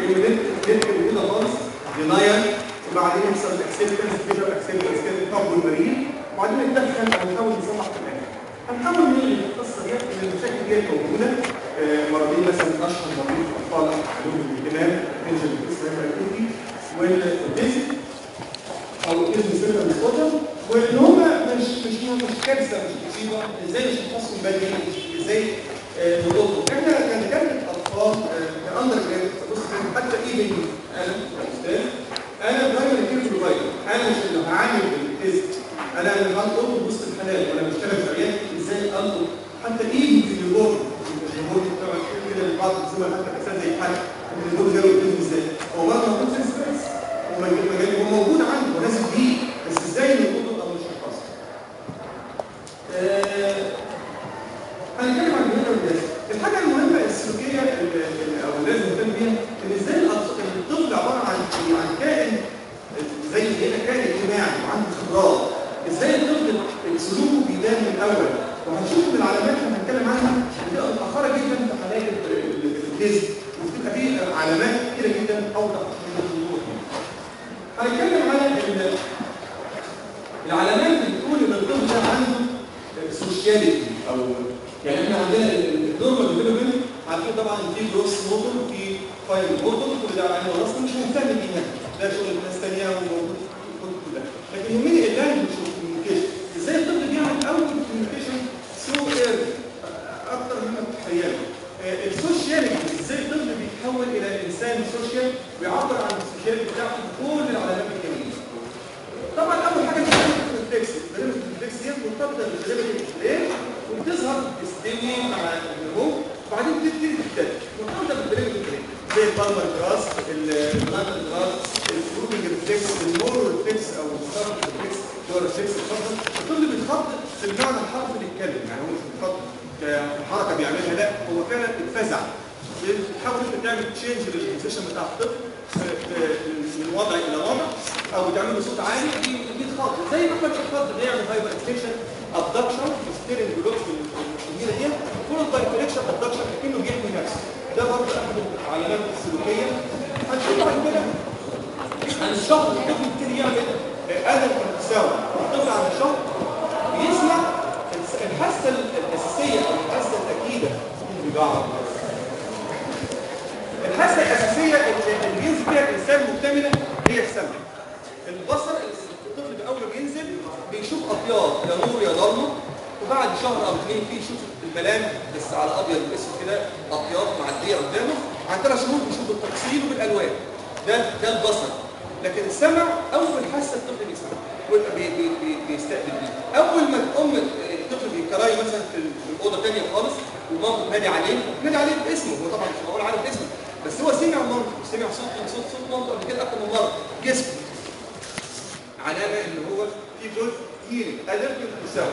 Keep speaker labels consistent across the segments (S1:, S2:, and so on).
S1: ننقل كده خالص دينايل وبعدين يحصل اكسبتنس كده اكسبتنس كده قبل المريض وبعدين ندخل ونحاول نصلح في الاخر هنحاول نلغي القصه ديت ان المشاكل ديت موجوده آه، مرضين مثلا اشهر مريض اطفال عندهم الاهتمام انجل الاكتيفيتي والبيزك او الاذن سنتر ديسوردر وان هم مش مش مش كارثه مش مصيبه ازاي نشخصهم بدري ازاي آه، نضبطهم احنا كدكاتره اطفال كاندر جراد بص حتى ايفن انا كاستاذ انا برايمري كير بروفايدر انا مش اللي هعامل بالتيست انا اللي هطلب وسط الحلال وانا بشتغل في عيادتي ازاي اطلب حتى ايفن في الريبورت الريبورت طبعا كده بعض الزملاء حتى كسان زي حاجه الريبورت جاي قدامي ازاي هو برضه موجود في السبيس هو مجال- هو موجود عنده ونازل بيه بس ازاي نقوله او نشخصه آه، هنتكلم عن الهيئه والناس الحاجه المهمه السلوكيه ال- ال- او لازم نهتم بيها ان ازاي الأطف- الطفل عباره عن عن كائن زي هنا كائن اجتماعي وعنده خبرات ازاي الطفل سلوكه بيبان من الاول وهنشوف من العلامات اللي هنتكلم عنها بتبقى متاخره جدا في حالات ال- ال- الجسم وبتبقى في علامات كتيره جدا اوضح من الظهور هنتكلم على ال- العلامات اللي بتقول ان الطفل ده عنده سوشياليتي او يعني احنا عندنا النورمال ديفلوبمنت عارفين طبعا في جروس موتور وفي فاين موتور كل ده عين راسنا مش مهتم بيها ده شغل ناس ثانيه وموجود في الكتب كلها لكن يهمني اللانجوج والكوميونيكيشن ازاي الطفل بيعمل اول كوميونيكيشن ثرو اير اكتر مما تتخيلوا آه، السوشياليتي ازاي الطفل بيتحول الى انسان سوشيال ويعبر عن السوشياليتي بتاعته بكل العلامات الجميله طبعا اول حاجه البريمتيف ريفلكس البريمتيف ريفلكس دي مرتبطه بالبريمتيف اكسبلين وبتظهر تستوي مع النمو وبعدين تبتدي تختلف مرتبطه بالبريمتيف برين زي البالمر جراس البلانتر جراس الفروتنج ريفلكس المورو ريفلكس او الستارت ريفلكس اللي هو الريفلكس الخطر الطفل بيتخض في المعنى الحرفي اللي يتكلم يعني هو مش بيتخض كحركه بيعملها لا هو فعلا اتفزع بتحاول انت تعمل تشينج للبوزيشن بتاع الطفل من وضع الى وضع او بتعمل له صوت عالي بي- بيتخض زي ما احمد الخض بيعمل هايبر اكستنشن ابدكشن ستيرنج بلوك الكبيره دي فول باي كونكشن ابدكشن كانه بيحمي نفسه ده برضه احد العلامات السلوكيه هنشوف بعد كده عن الشهر الطفل يبتدي يعمل ادب التساوي الطفل عند الشهر بيسمع الحاسه الاساسيه او الحاسه الاكيده بيجعر الحاسه الاساسيه اللي اللي بينزل فيها الانسان مكتمله هي السمع البصر الطفل اول ما بينزل بيشوف اطياف يا نور يا ضلمه وبعد شهر او اثنين فيه يشوف الملام بس على ابيض واسود كده اطياف معديه قدامه عن ثلاث شهور بيشوف بالتفصيل وبالالوان ده ده البصر لكن السمع اول حاسه الطفل بيسمع ويبقى بي بي بي بيستقبل بيه اول ما ام الطفل بيكراي مثلا في الاوضه ثانيه خالص ومامته تنادي عليه تنادي عليه باسمه هو طبعا مش معقول عارف اسمه بس هو سمع مامته سمع صوت صوت صوت مامته قبل كده اكتر من مره جسمه علامه ان هو في جزء هيري قادر يتساوي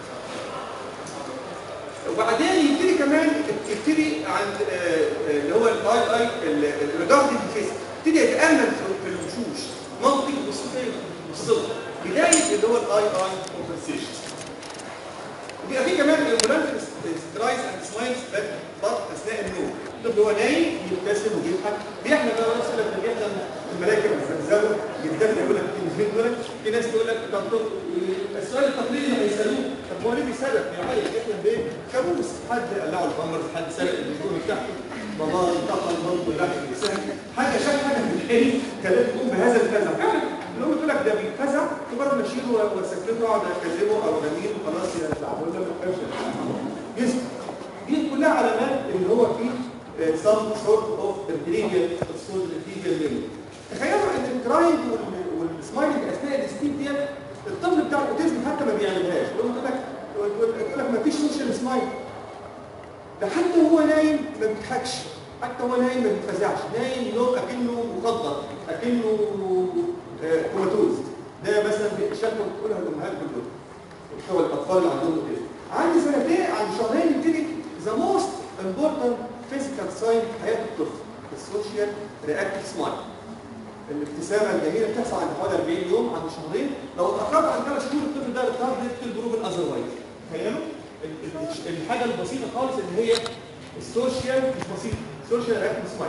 S1: وبعدين يبتدي كمان يبتدي عند آه، آه، اللي هو الاي اي الريجاردنج فيس يبتدي يتامل في في الوشوش منطق وصفيه والصدق بدايه اللي هو الاي اي كونفرسيشن وبيبقى في كمان امبولانت سترايز اند سمايلز بط اثناء النوم الطفل هو نايم يبتسم وبيضحك بيحلم بقى نفسه لما بيحلم الملائكه بتزلزله يتدفن يقول لك التلفزيون دول في ناس تقول لك طب طب- السؤال التقليدي اللي هيسالوه طب هو ليه بيسرق بيعيط يحلم بايه؟ كابوس حد قلعه البامرز حد سرق التليفون بتاعته بابا انتقل برضه لا سهل حاجه شاف حاجه في الحلم كانت تقوم بهذا الفزع فعلا اللي هو يقول لك ده بيتفزع مجرد ما اشيله واسكته واقعد اكلمه او اغنيه وخلاص يا تعبان ده ما تخافش يسكت دي كلها علامات ان هو في some sort of reptilian sort of reptilian memory تخيلوا ان الكرايم والسمايلنج اثناء الستيب ديت الطفل بتاع الاوتيزم حتى ما بيعملهاش يقول لك يقول لك ما فيش سوشيال سمايل ده حتى هو نايم ما بيضحكش حتى هو نايم ما بيتفزعش نايم نوم اكنه مخدر اكنه آه، كوماتوز ده مثلا شكوى بتقولها الامهات كلهم بتوع الاطفال اللي عندهم اوتيزم عند سنتين عند شهرين يبتدي ذا موست امبورتنت فيزيكال ساين في حياه الطفل السوشيال رياكتيف سمايل الابتسامه الجميله بتحصل عند حوالي 40 يوم عند شهرين لو اتاخرت عن ثلاث شهور الطفل ده اضطر يدخل جروب الاذروايز تخيلوا ال- ال- الحاجه البسيطه خالص اللي هي السوشيال مش بسيطه السوشيال رياكتيف سمايل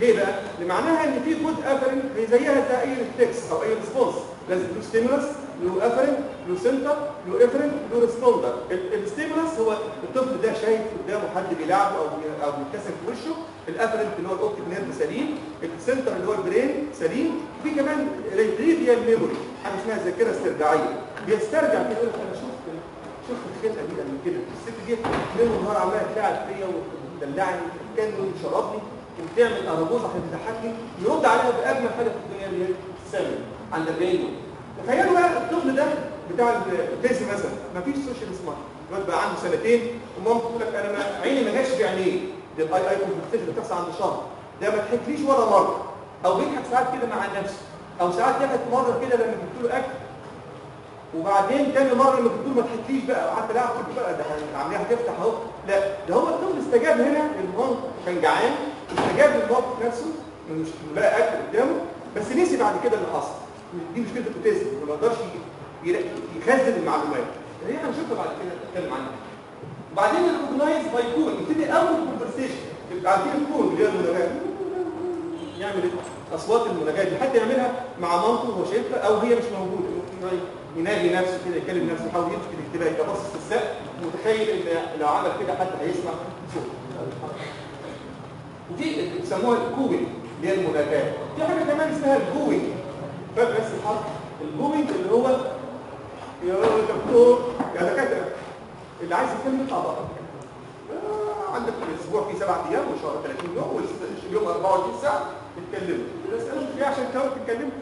S2: ليه بقى؟ لمعناها ان في جود افرنت هي زيها زي اي تكست او اي ريسبونس لازم له ستيمولس له افرنت له سنتر له افرنت له ريسبوندر الستيمولس هو الطفل ده شايف قدامه حد بيلعبه او بي- او بيتكسر في وشه الافرنت اللي هو الاوبتيك نيرف سليم السنتر اللي هو البرين سليم في كمان ريتريفيال ميموري حاجه اسمها ذاكره استرجاعيه بيسترجع كده يقول لك انا شفت شفت الخلقه دي قبل كده الست دي ليل ونهار عماله تلعب فيا وتدلعني وتتكلم وتشربني وبتعمل اراجوز عشان تضحكني يرد عليها باجمل حاجه في الدنيا اللي هي الابتسامه عند البيت تخيلوا بقى الطفل ده بتاع الفيزي مثلا ما فيش سوشيال سمارت الواد بقى عنده سنتين ومامته تقول لك انا ما عيني ما جاش في عينيه ده الاي اي كونفكتيشن بتحصل عند شهر ده ما ضحكليش ولا مره او بيضحك ساعات كده مع نفسه او ساعات ضحك مره كده لما جبت له اكل وبعدين تاني مره لما بتقول ما تحكيش بقى وقعدت العب قلت بقى ده العمليه هتفتح اهو لا ده هو الطفل استجاب هنا للموقف كان جعان استجاب للموقف نفسه مش بقى اكل قدامه بس نسي بعد كده اللي حصل دي مشكله الاوتيزم ما يقدرش ي- يخزن المعلومات هي هنشوفها بعد كده نتكلم عنها وبعدين الريكوجنايز باي كون يبتدي اول كونفرسيشن يبقى عارفين الكون اللي هي المناجاه يعمل اصوات المناجاه دي حد يعملها مع مامته وهو شايفها او هي مش موجوده ممكن يناجي نفسه كده يكلم نفسه يحاول يمسك الانتباه يبقى باصص في السقف متخيل ان لو عمل كده حد هيسمع صوت ودي بيسموها الكوينج اللي هي المناجاه في حاجه كمان اسمها الجوينج فاكر بس الحرف الجوينج اللي هو يا دكتور يا دكاتره اللي عايز يتكلم يطلع بره آه، عندك الاسبوع فيه سبع ايام وشهر 30 يوم واليوم 24 ساعه تتكلموا الاسئله مش جايه عشان تحاول تتكلموا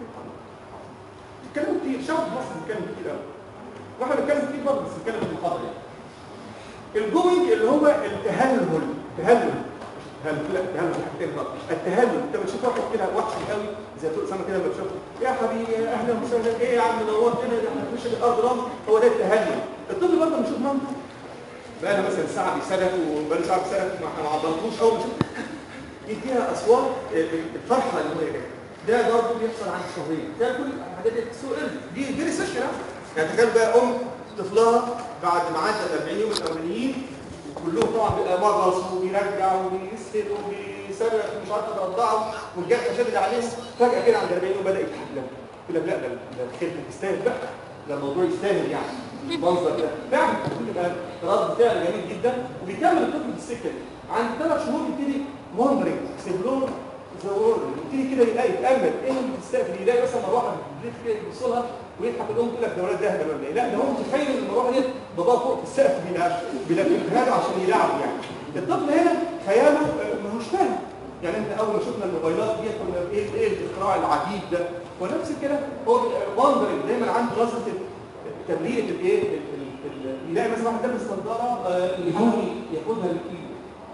S2: تتكلموا كتير شعب مصر بيتكلم كتير قوي واحنا بنتكلم كتير برضه بس بنتكلم في المحاضره يعني الجوينج اللي هو التهلل تهلل هل لا تهلل حاجتين بقى التهلل انت بتشوف واحد كده وحش قوي زي طول سنه كده لما بتشوف يا حبيبي يا اهلا وسهلا ايه يا عم نورتنا ده احنا بنمشي بالارض رمل هو ده التهلل الطفل برضه بنشوف مامته بقى لها مثلا ساعه بيصرخ وبقى له ساعه بيصرخ ما احنا ما عضلتوش اول ما نشوف يديها اصوات الفرحه اللي هو يديها ده برضه بيحصل عند الشهرين ده كل الحاجات دي سوء دي دي ريسيرش يعني تخيل بقى ام طفلها بعد ما عدى ال 40 يوم الاولانيين كلهم طبعا بيبقى مرض وبيرجع وبيسهل وبيصرخ ومش عارفه ترضعه والجرح شدد عليهم فجاه كده عند 40 يوم بدا يتحلم يقول لك لا ده ده الخلفه تستاهل بقى ده الموضوع يستاهل يعني المنظر كده فعلا بتبقى رد فعل جميل جدا وبيكمل الطفل في السكه دي عند ثلاث شهور يبتدي وندرنج سيبلون زور يبتدي كده يلاقي يتامل ايه اللي بتستقبل يلاقي مثلا مروحه بتلف كده يبص لها ويضحك الام تقول لك ده ولاد ده ولا ايه لا ده هو متخيل ان المروحه دي باباه فوق في السقف بيلففها له عشان يلعب يعني الطفل هنا خياله آه، ماهوش فاهم يعني انت اول ما شفنا الموبايلات دي كنا ايه ايه الاختراع العجيب ده ونفس الكلام هو وندرنج دايما عنده نظره تبرير الايه ال- ال- ال- يلاقي مثلا واحد لابس نظاره آه، يحاول ياخدها بايده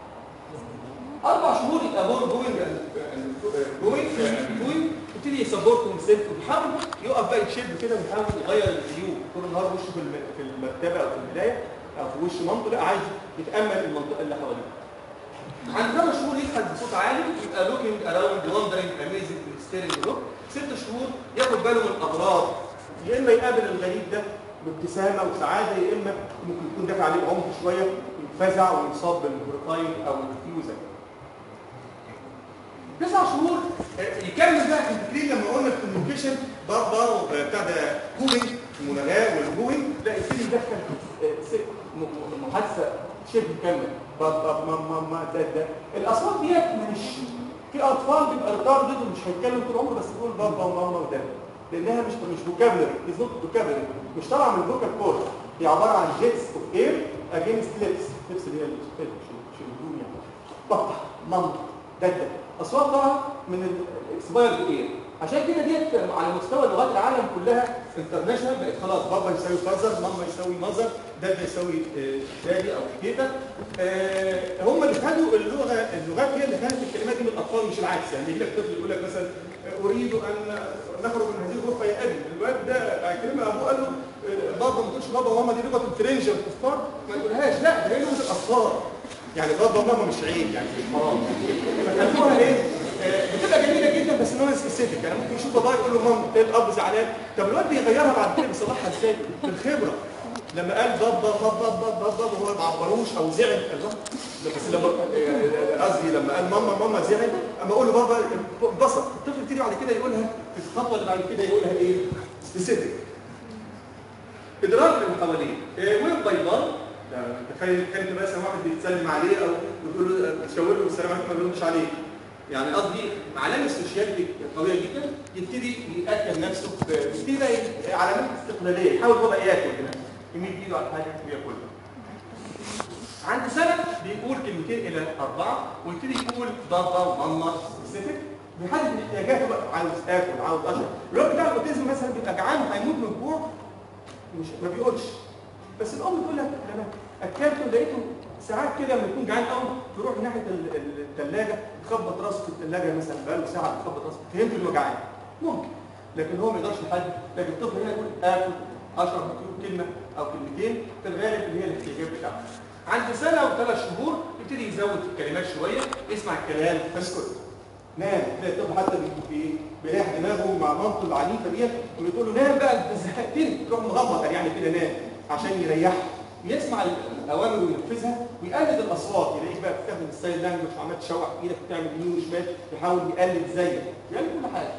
S2: اربع شهور يبقى بور جوينج جوينج جوينج يبتدي يسبورت ويسيلف ويحاول يقف بقى يتشد كده ويحاول يغير الفيو طول النهار وشه في الم- في المرتبه او في المرايه او في وش مامته لا عايز يتامل المنطقه اللي حواليه عند ثلاث شهور يضحك بصوت عالي يبقى لوكينج اراوند وندرنج اميزنج ستيرنج لوك ست شهور ياخد باله من الاغراض يا اما يقابل الغريب ده بابتسامه وسعاده يا اما ممكن يكون دافع عليه بعنف شويه يتفزع ويصاب بالبروتاين او الفيوزا تسع شهور آه، يكمل بقى انت فاكرين لما قلنا الكوميونيكيشن برضه بتاع ده جوينج المناغاه والجوينج لا يبتدي يدخل آه، س- م- م- محادثه شبه كامله باب باب مام مام ما ده ده الاصوات ديت مش في اطفال بيبقى ريتاردد ومش هيتكلم طول عمره بس يقول بابا وماما وده لانها مش مش فوكابلري از نوت فوكابلري مش طالعه من الفوكال كورد هي عباره عن جيتس اوف اير اجينست ليبس ليبس اللي هي الشلدون يعني بابا ماما ده ده اصوات طالعه من الاكسبايرد اير عشان كده ديت على مستوى لغات العالم كلها انترناشونال بقت خلاص بابا يساوي فازر ماما يساوي مازر دادا يساوي آه، دادي او تيتا آه، هم اللي خدوا اللغه اللغات هي اللي خدت الكلمات دي من الاطفال مش العكس يعني يجي لك طفل يقول لك مثلا آه، اريد ان نخرج من هذه الغرفه يا ابي الواد ده كلمه ابوه قال له آه، بابا ما تقولش بابا وماما دي لغه الفرنج والكفار ما يقولهاش لا ده هي لغه الاطفال يعني بابا وماما مش عيب يعني مش حرام فخلوها ايه آه، بتبقى جميله جدا بس نون سبيسيفيك يعني ممكن يشوف بابا يقول له ماما تلاقي الاب زعلان طب الواد بيغيرها بعد كده بيصلحها ازاي بالخبره لما قال بابا بابا بابا بابا وهو ما عبروش او زعل الله بس لما قصدي لما قال ماما ماما زعل اما اقول له بابا انبسط الطفل يبتدي بعد كده يقولها في الخطوه اللي بعد كده يقولها ايه؟ سبيسيفيك ادراك اللي حواليه إيه وين بيضاء تخيل كانت مثلا واحد بيتسلم عليه او بتقول له تشاور له بالسلام عليكم ما بيردش عليه يعني قصدي علامه سوشياليتي قويه جدا يبتدي ياكل نفسه يبتدي بقى علامات استقلاليه يحاول هو بقى ياكل كده يمد ايده على حاجه وياكلها عند سنه بيقول كلمتين الى اربعه ويبتدي يقول بابا وماما سبيسيفيك بيحدد احتياجاته بقى عاوز اكل عاوز اشرب الولد بتاع الاوتيزم مثلا بيبقى جعان وهيموت من الجوع مش ما بيقولش بس الام تقول لك انا اكلته لقيته ساعات كده لما يكون جعان قوي تروح ناحيه الثلاجه تخبط راسه في الثلاجه مثلا بقاله ساعه بتخبط راسه فهمت انه جعان ممكن لكن هو ما يقدرش يحدد لكن الطفل هنا يقول اكل اشرب كلمه او كلمتين في الغالب اللي هي الاحتياجات بتاعته عند سنه وثلاث شهور يبتدي يزود في الكلمات شويه يسمع الكلام فيسكت نام تلاقي الطفل حتى بي- بيريح دماغه مع مامته العنيفه ديت ويقول له نام بقى انت زهقتني تروح مغمض يعني كده نام عشان يريحه يسمع الاوامر وينفذها ويقلد الاصوات يلاقيك بقى بتستخدم الساين لانجوج وعمال تشوح ايدك وتعمل يمين وشمال يحاول يقلد زيك يعمل كل حاجه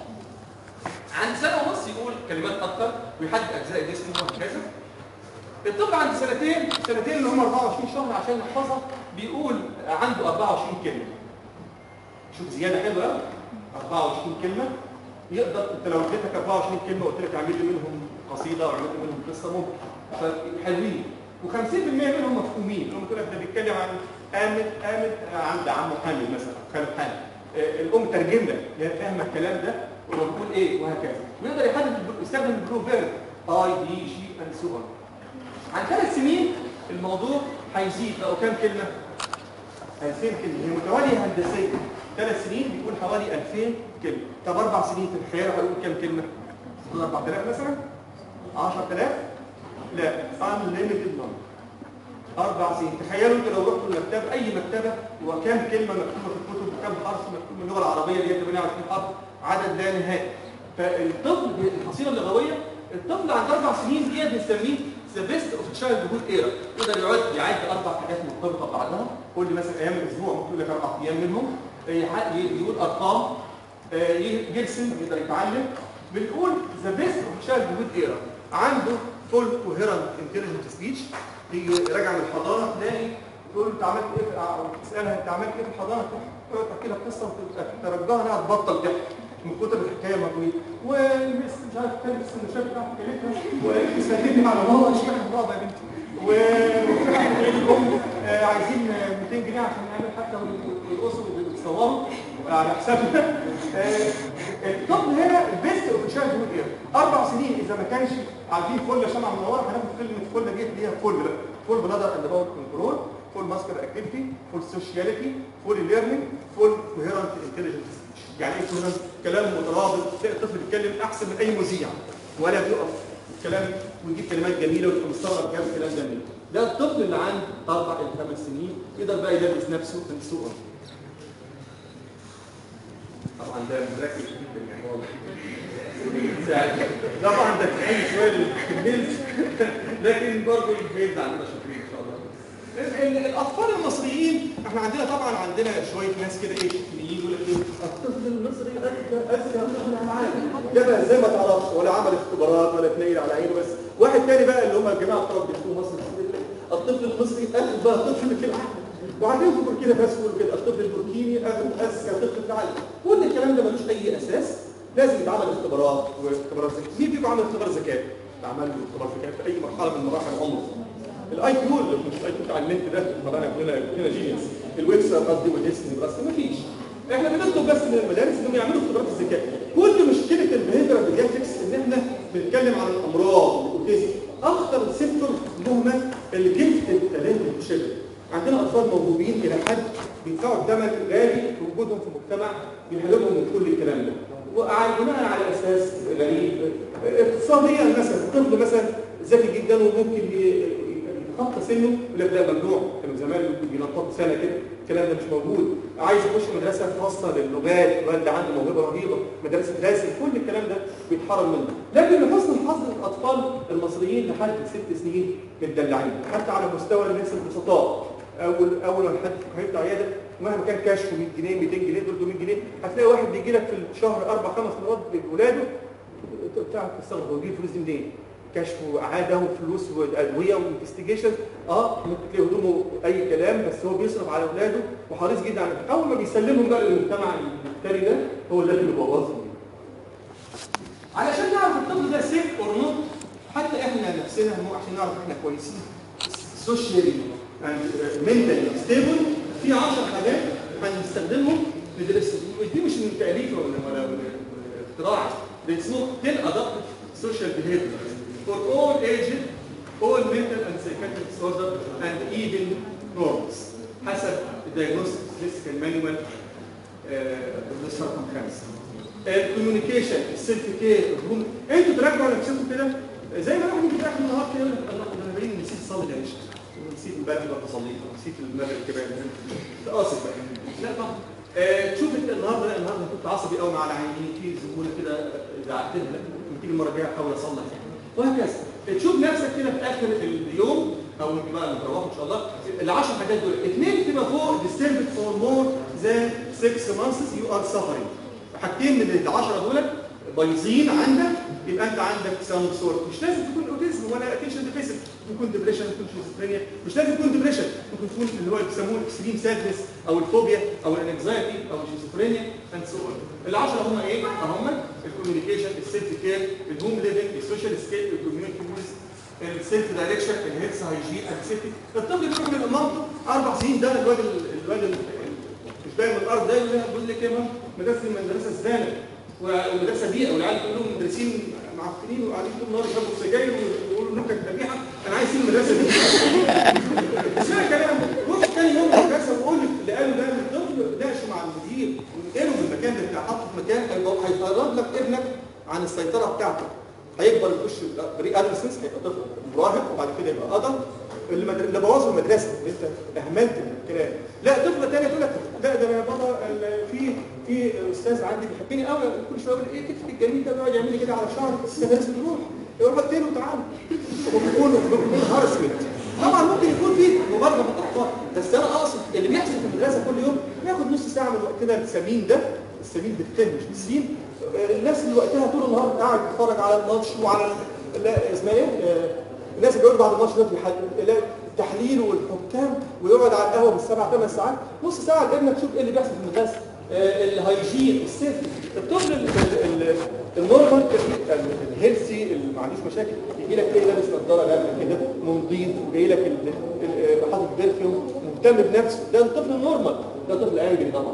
S2: عند سنه ونص يقول كلمات اكتر ويحدد اجزاء جسمه وهكذا الطفل عند سنتين سنتين اللي هم 24 شهر عشان يحفظها بيقول عنده 24 كلمه شوف زياده حلوه قوي 24 كلمه يقدر انت لو اديتك 24 كلمه وقلت لك اعمل لي منهم قصيده واعمل لي منهم قصه ممكن حلوين و50% منهم مفهومين لما تقول لك ده بيتكلم عن قامت قامت عند عمه حامل مثلا خالد حامل آه، الام ترجم لك هي فاهمه الكلام ده وبتقول ايه وهكذا ويقدر يحدد البلو- يستخدم البلو فيرب اي دي جي اند سو اون عن ثلاث سنين الموضوع هيزيد بقوا كام كلمه؟ 2000 كلمه هي متواليه هندسيه ثلاث سنين بيقول حوالي 2000 كلمه طب اربع سنين في الخيال هيقول كام كلمه؟ يقول 4000 مثلا 10000 لا unlimited number اربع سنين تخيلوا انتوا لو رحتوا المكتبه اي مكتبه وكام كلمه مكتوبه في الكتب وكام حرف مكتوب من اللغه العربيه اللي هي 28 حرف عدد لا نهائي فالطفل الحصيله اللغويه الطفل عند اربع سنين دي بنسميه ذا بيست اوف تشايلد هود ايرا يقدر يقعد يعد اربع حاجات مرتبطه ببعضها كل مثلا ايام الاسبوع ممكن يقول لك اربع ايام منهم يح- يقول ارقام آه، يرسم يقدر يتعلم بنقول ذا بيست اوف تشايلد هود ايرا عنده فول كوهيرنت انتليجنت سبيتش تيجي راجع من الحضانه تلاقي تقول له انت عملت ايه في ع- تسالها انت عملت ايه في الحضانه تقعد تحكي لها قصه وترجاها انها تبطل ضحك من كتر الحكايه ما طويل والمس مش عارف كانت السندوتشات بتاعت كلمتها وسلمني على ماما مش فاهم بابا يا بنتي والام آه، عايزين 200 جنيه عشان نعمل حتى ويرقصوا ويتصوروا على حسابنا آه، الطفل هنا البيست اوف تشايلد هود اير اربع سنين اذا ما كانش عارفين فل شمعه منوره هناخد كلمه فل ديت اللي هي فل بقى فول بلادر اند باور كنترول فول ماسكر اكتيفيتي فول سوشياليتي فول ليرنينج فول كوهيرنت انتليجنت يعني ايه كوهيرنت كلام مترابط تلاقي الطفل بيتكلم احسن من اي مذيع ولا بيقف كلام ويجيب كلمات جميله وتبقى مستغرب كام كلام جميل ده الطفل اللي عنده اربع الى خمس سنين يقدر بقى يلبس نفسه في السوق طبعا ده مركز جدا يعني واضح طبعا ده تحيي شويه للميلز لكن برضه الفيلز عندنا شاطرين ان شاء الله ال- ال- الاطفال المصريين احنا عندنا طبعا عندنا شويه ناس كده ايه شكليين يقول لك ايه الطفل المصري اذكى اذكى طفل على العالم ده بقى زي ما تعرفش ولا عمل اختبارات ولا تنيل على عينه بس واحد تاني بقى اللي هم الجماعه بتوع بيحكوا مصر يقول لك الطفل المصري اغبى طفل في العالم وبعدين في بوركينا فاسو يقول كده الطفل البوركيني اغبى اذكى طفل في العالم كل الكلام ده ملوش اي اساس لازم يتعمل اختبارات واختبارات ذكاء مين فيكم عمل اختبار ذكاء؟ عمل له اختبار ذكاء في اي مرحله من مراحل عمره الاي كيو اللي مش الاي كيو بتاع النت ده طبعا كلنا كلنا جينيوس الويبس قصدي والهيستوري بس مفيش احنا بنطلب بس من المدارس انهم يعملوا اختبارات الذكاء كل مشكله البيهيفيرال بيدياتريكس ان احنا بنتكلم عن الامراض والاوتيزم اخطر سيمتوم هما الجفت تالنت شيلدرن عندنا اطفال موهوبين الى حد بيدفعوا الثمن غالي في وجودهم في المجتمع بيحللهم من كل الكلام ده وبناء على اساس غريب اقتصاديا مثلا الطفل مثلا ذكي جدا وممكن ي- يتخطى سنه يقول لك لا ممنوع كانوا زمان بينططوا سنه كده الكلام ده مش موجود عايز يخش مدرسه خاصه للغات الولد ده عنده موهبه رهيبه مدرسه راسم كل الكلام ده بيتحرم منه لكن لحسن الحظ الاطفال المصريين لحد ست سنين متدلعين حتى على مستوى الناس البسطاء اول اول ما حد هيفتح عياده مهما كان كشفه 100 جنيه 200 جنيه 300 جنيه هتلاقي واحد بيجي لك في الشهر اربع خمس مرات باولاده بتاع تستغرب هو يجيب الفلوس دي منين؟ كشف وعاده وفلوس وادويه وانفستيجيشن اه ممكن تلاقي هدومه اي كلام بس هو بيصرف على اولاده وحريص جدا على اول ما بيسلمهم بقى للمجتمع المفتري ده هو ده اللي بيبوظهم
S1: علشان نعرف الطفل ده سيف اور نوت حتى احنا نفسنا مو عشان نعرف احنا كويسين سوشيالي منتالي ستيبل في 10 حاجات هنستخدمهم ندرسهم ودي مش من تاليف ولا ولا ولا اختراع ده اسمه 10 adaptive social behavior for all ages all mental and psychiatric disorder and even norms حسب الديagnostic statistical manual للسيركمفرنس الكوميونيكيشن السيلف كير الهوم انتوا تراجعوا على نفسكم كده زي ما الواحد يجي في اخر النهار كده يقول لك الله انا باين نسيت اصلي العيش ونسيت امبارح ما صليت ونسيت المغرب كمان ده قاصد بقى لا طبعا آه تشوف انت النهارده لا النهارده كنت عصبي قوي مع العيانين في زبونه كده زعقت لها لما تيجي المره الجايه احاول اصلح وهكذا تشوف نفسك كده في اخر اليوم او انت بقى اللي بتروحوا ان شاء الله ال 10 حاجات دول اثنين تبقى فوق disturbed for more than 6 months you are suffering حاجتين من ال 10 دول بايظين عندك يبقى انت عندك ساوند سورت مش لازم تكون اوتيزم ولا اتنشن ديفيسيت ممكن ديبريشن ممكن شيزوفرينيا مش لازم يكون ديبريشن ممكن تكون اللي هو بيسموه الاكستريم سادنس او الفوبيا او الانكزايتي او الشيزوفرينيا اند سو اون العشره هم ايه؟ هم الكوميونيكيشن السيلف كير الهوم ليفنج السوشيال سكيل الكوميونتي يوز السيلف دايركشن الهيلث هايجين السيفتي الطفل بيروح من مامته اربع سنين ده الواد الواد مش باين من الارض ده يقول لك ايه مام مدرسه المدرسه الزباله والمدرسه دي والعيال كلهم مدرسين معفنين وقاعدين طول النهار يشربوا سجاير ويقولوا نكت قبيحه انا عايز اسيب المدرسه دي اسمع كلام روح تاني يوم المدرسه وقول اللي قاله ده للطفل ناقشه مع المدير ونقله من المكان اللي بتاع حطه في مكان هيقرب لك ابنك عن السيطره بتاعته هيكبر يخش بري ادرسنس هيبقى طفل مراهق وبعد كده يبقى ادلت اللي, مد... اللي بوظوا المدرسه اللي انت اهملت الكلام لا طفله ثانيه تقول لك لا ده انا بابا في في استاذ عندي بيحبني قوي كل شويه يقول ايه كتفك الجميل ده بيقعد يعمل لي كده على شعري ده لازم تروح يروح قلت له تعالى وبيكون بيكون هارسمنت طبعا ممكن يكون في مبالغه من الاطفال بس انا اقصد اللي بيحصل في المدرسه كل يوم بياخد نص ساعه من وقتنا الثمين ده الثمين بالتين مش بالسين الناس اللي وقتها طول النهار قاعد بيتفرج على الماتش وعلى لا اسمها ايه الناس اللي بيقعدوا بعد الماتش ده التحليل والحكام ويقعد على القهوه بالسبع ثمان ساعات نص ساعه لابنك تشوف ايه اللي بيحصل في المدرسه الهايجين السيف الطفل النورمال الهيلثي اللي ما عندوش مشاكل يجي لك تلاقي لابس نظاره لابسه كده منضيد وجاي لك حاطط برفيوم مهتم بنفسه ده الطفل النورمال ده طفل انجلي طبعا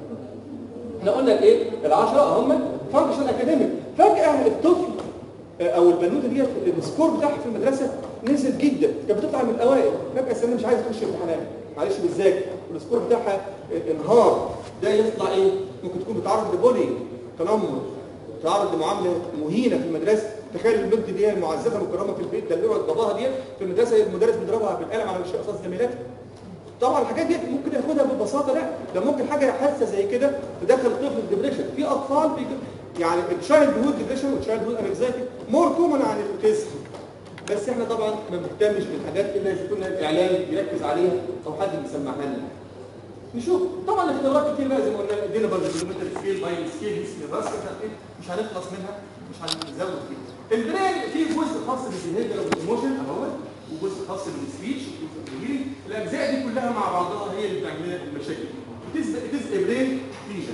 S1: احنا قلنا ايه العشرة هم فانكشن اكاديميك فجأة الطفل او البنوته ديت السكور بتاعها في المدرسه نزل جدا كانت بتطلع من الاوائل فجأة السنه مش عايزه تخش امتحانات معلش بتذاكر والسكور بتاعها انهار ده يطلع ايه ممكن تكون بتعرض لبولي تنمر بتعرض لمعامله مهينه في المدرسه تخيل البنت دي المعززه مكرمه في البيت دلوعت باباها دي في المدرسه المدرس بيضربها بالقلم على وشها قصاد زميلاتها طبعا الحاجات دي ممكن ياخدها ببساطه لا ده ممكن حاجه حاسه زي كده تدخل الطفل في ديبريشن في اطفال في يعني الشايلد هود ديبريشن والشايلد هود انكزايتي مور كومن عن الاوتيزم بس احنا طبعا ما بنهتمش بالحاجات الا اذا كنا الاعلام بيركز عليها او حد بيسمعها لنا نشوف طبعا الاختيارات كتير بقى زي ما قلنا ادينا برضه كيلومتر سكيل باي سكيل اسم الراس مش هنخلص منها مش هنزود فيها البرين فيه جزء خاص بالبيهيفير والايموشن اهو وجزء خاص بالسبيتش والهيلينج الاجزاء دي كلها مع بعضها هي اللي بتعمل لنا المشاكل دي اتز برين ليجن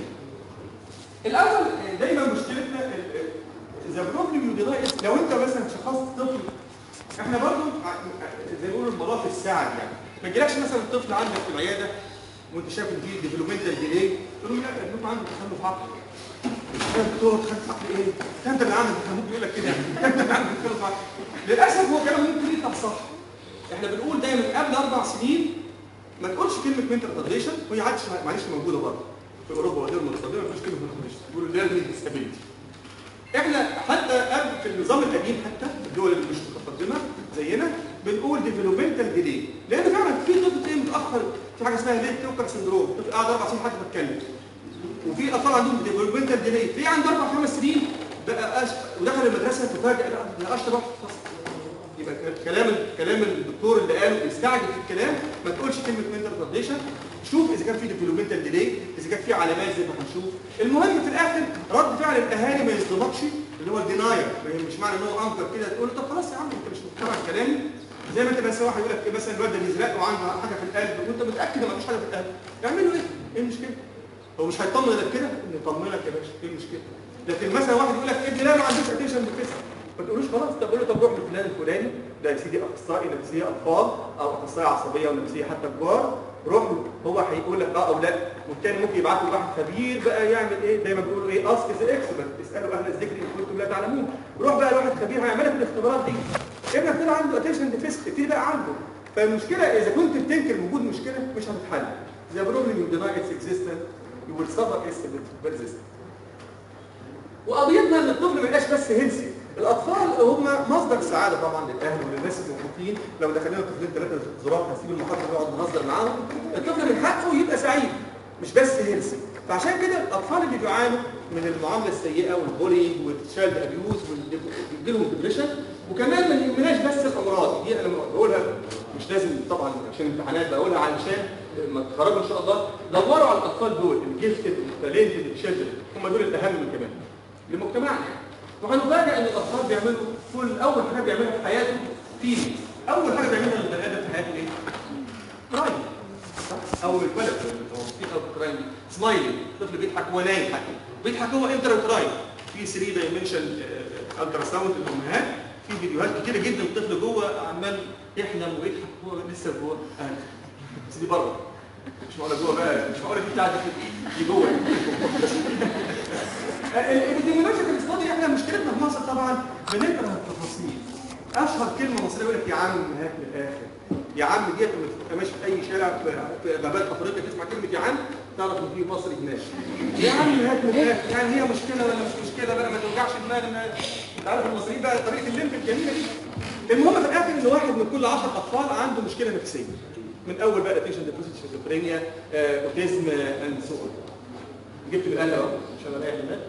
S1: الاول دايما مشكلتنا ذا بروبلم يو لو انت مثلا شخصت طفل احنا برضو زي ما بيقولوا المضاف الساعد يعني ما يجيلكش مثلا الطفل عندك في العياده وانت شايف ان في ديفلوبمنتال ديلي تقول له لا ابنك عنده تخلف عقلي يا دكتور تخلف عقلي ايه؟ ده انت اللي عامل ممكن يقول لك كده ده انت اللي عامل تخلف عقلي للاسف هو كلام ممكن يطلع صح احنا بنقول دايما قبل اربع سنين ما تقولش كلمه منتال ريتارديشن وهي عادش معلش موجوده برضه في اوروبا وغير المتقدمه ما فيش كلمه منتال ريتارديشن بيقولوا ليرنينج ديسابيلتي احنا حتى قبل في النظام القديم حتى في الدول اللي مش متقدمه زينا بنقول ديفلوبمنتال ديلي لان فعلا في طفل تلاقيه متاخر في حاجه اسمها ليت توكر سندروم طفل قاعد اربع سنين حتى بيتكلم وفي اطفال عندهم ديفلوبمنتال ديلي في عنده اربع خمس سنين بقى أش... ودخل المدرسه تفاجئ لا ده اشطر واحد في الفصل يبقى كلام كلام الدكتور اللي قاله يستعجل في الكلام ما تقولش كلمه منتال ريتارديشن شوف اذا كان في ديفلوبمنتال ديلي اذا كان في علامات زي ما هنشوف المهم في الاخر رد فعل الاهالي ما يصدمكش اللي هو الديناير مش معنى ان هو انكر كده تقول له طب خلاص يا عم انت مش مقتنع بكلامي زي ما انت بس واحد يقول لك إيه مثلا الواد ده بيزرق وعنده حاجه في القلب وانت متاكد ان مفيش حاجه في القلب اعمل له ايه؟ ايه المشكله؟ هو مش هيطمن غير كده؟ يطمنك يا باشا ايه المشكله؟ لكن مثلا واحد يقول لك ابني لا ما عندوش اتنشن بالقصه ما تقولوش خلاص طب قول له طب روح لفلان الفلاني ده يا سيدي اخصائي نفسيه اطفال او اخصائي عصبيه ونفسيه حتى كبار روح له هو هيقول لك اه او لا والتاني ممكن يبعت له واحد خبير بقى يعمل ايه دايما بيقولوا ايه اسك ذا اكسبرت اسالوا اهل الذكر ان كنتم لا تعلمون روح بقى لواحد خبير هيعمل لك الاختبارات دي ابنك طلع عنده اتنشن ديفيست ابتدي بقى عنده فالمشكله اذا كنت بتنكر وجود مشكله مش هتتحل زي بروبلم يو ديناي اتس اكزيستنس يو ويل سفر اتس بيرزيستنس وقضيتنا ان الطفل ما يبقاش بس هيلسي الاطفال هم مصدر سعاده طبعا للاهل وللناس المحيطين لو دخلنا طفلين ثلاثه زراف هنسيب المحاضره ونقعد نهزر معاهم الطفل من حقه يبقى سعيد مش بس هيلسي فعشان كده الاطفال اللي بيعانوا من المعامله السيئه والبولينج والتشايلد ابيوز وبيجي لهم ديبريشن وكمان ما يهمناش بس الامراض دي انا بقولها مش لازم طبعا عشان امتحانات بقولها علشان لما تخرجوا ان شاء الله دوروا على الاطفال دول الجيفتد التالنتد التشيلدرن هم دول الاهم من كمان لمجتمعنا يعني وهنفاجئ ان الاطفال بيعملوا كل اول حاجه بيعملها في حياته في اول حاجه بيعملها البني ادم في حياته ايه؟ كرايم او الولد الموسيقى او الكرايم دي سمايلينج الطفل بيضحك وهو نايم حتى بيضحك هو انتر كرايم في 3 دايمنشن الترا ساوند الامهات في فيديوهات كتيره جدا الطفل جوه عمال يحلم ويضحك هو لسه جوه اهل بس دي بره مش معقوله جوه بقى مش معقوله دي بتاعت دي جوه الابيديميولوجيكال ستادي احنا مشكلتنا في مصر طبعا بنكره التفاصيل اشهر كلمه مصريه يقول لك يا عم هات من الاخر يا عم ديت لما تبقى ماشي في اي شارع في غابات افريقيا تسمع كلمه يا عم تعرف ان في مصري هناك يا عم هات من الاخر يعني هي مشكله ولا مش مشكله بقى ما توجعش دماغنا انت عارف المصريين بقى طريقه اللمب الجميله دي المهم في الاخر ان واحد من كل 10 اطفال عنده مشكله نفسيه من اول بقى اتنشن ديبوزيت شيزوفرينيا اوتيزم اند سو جبت الاله اهو عشان الاقي دماغ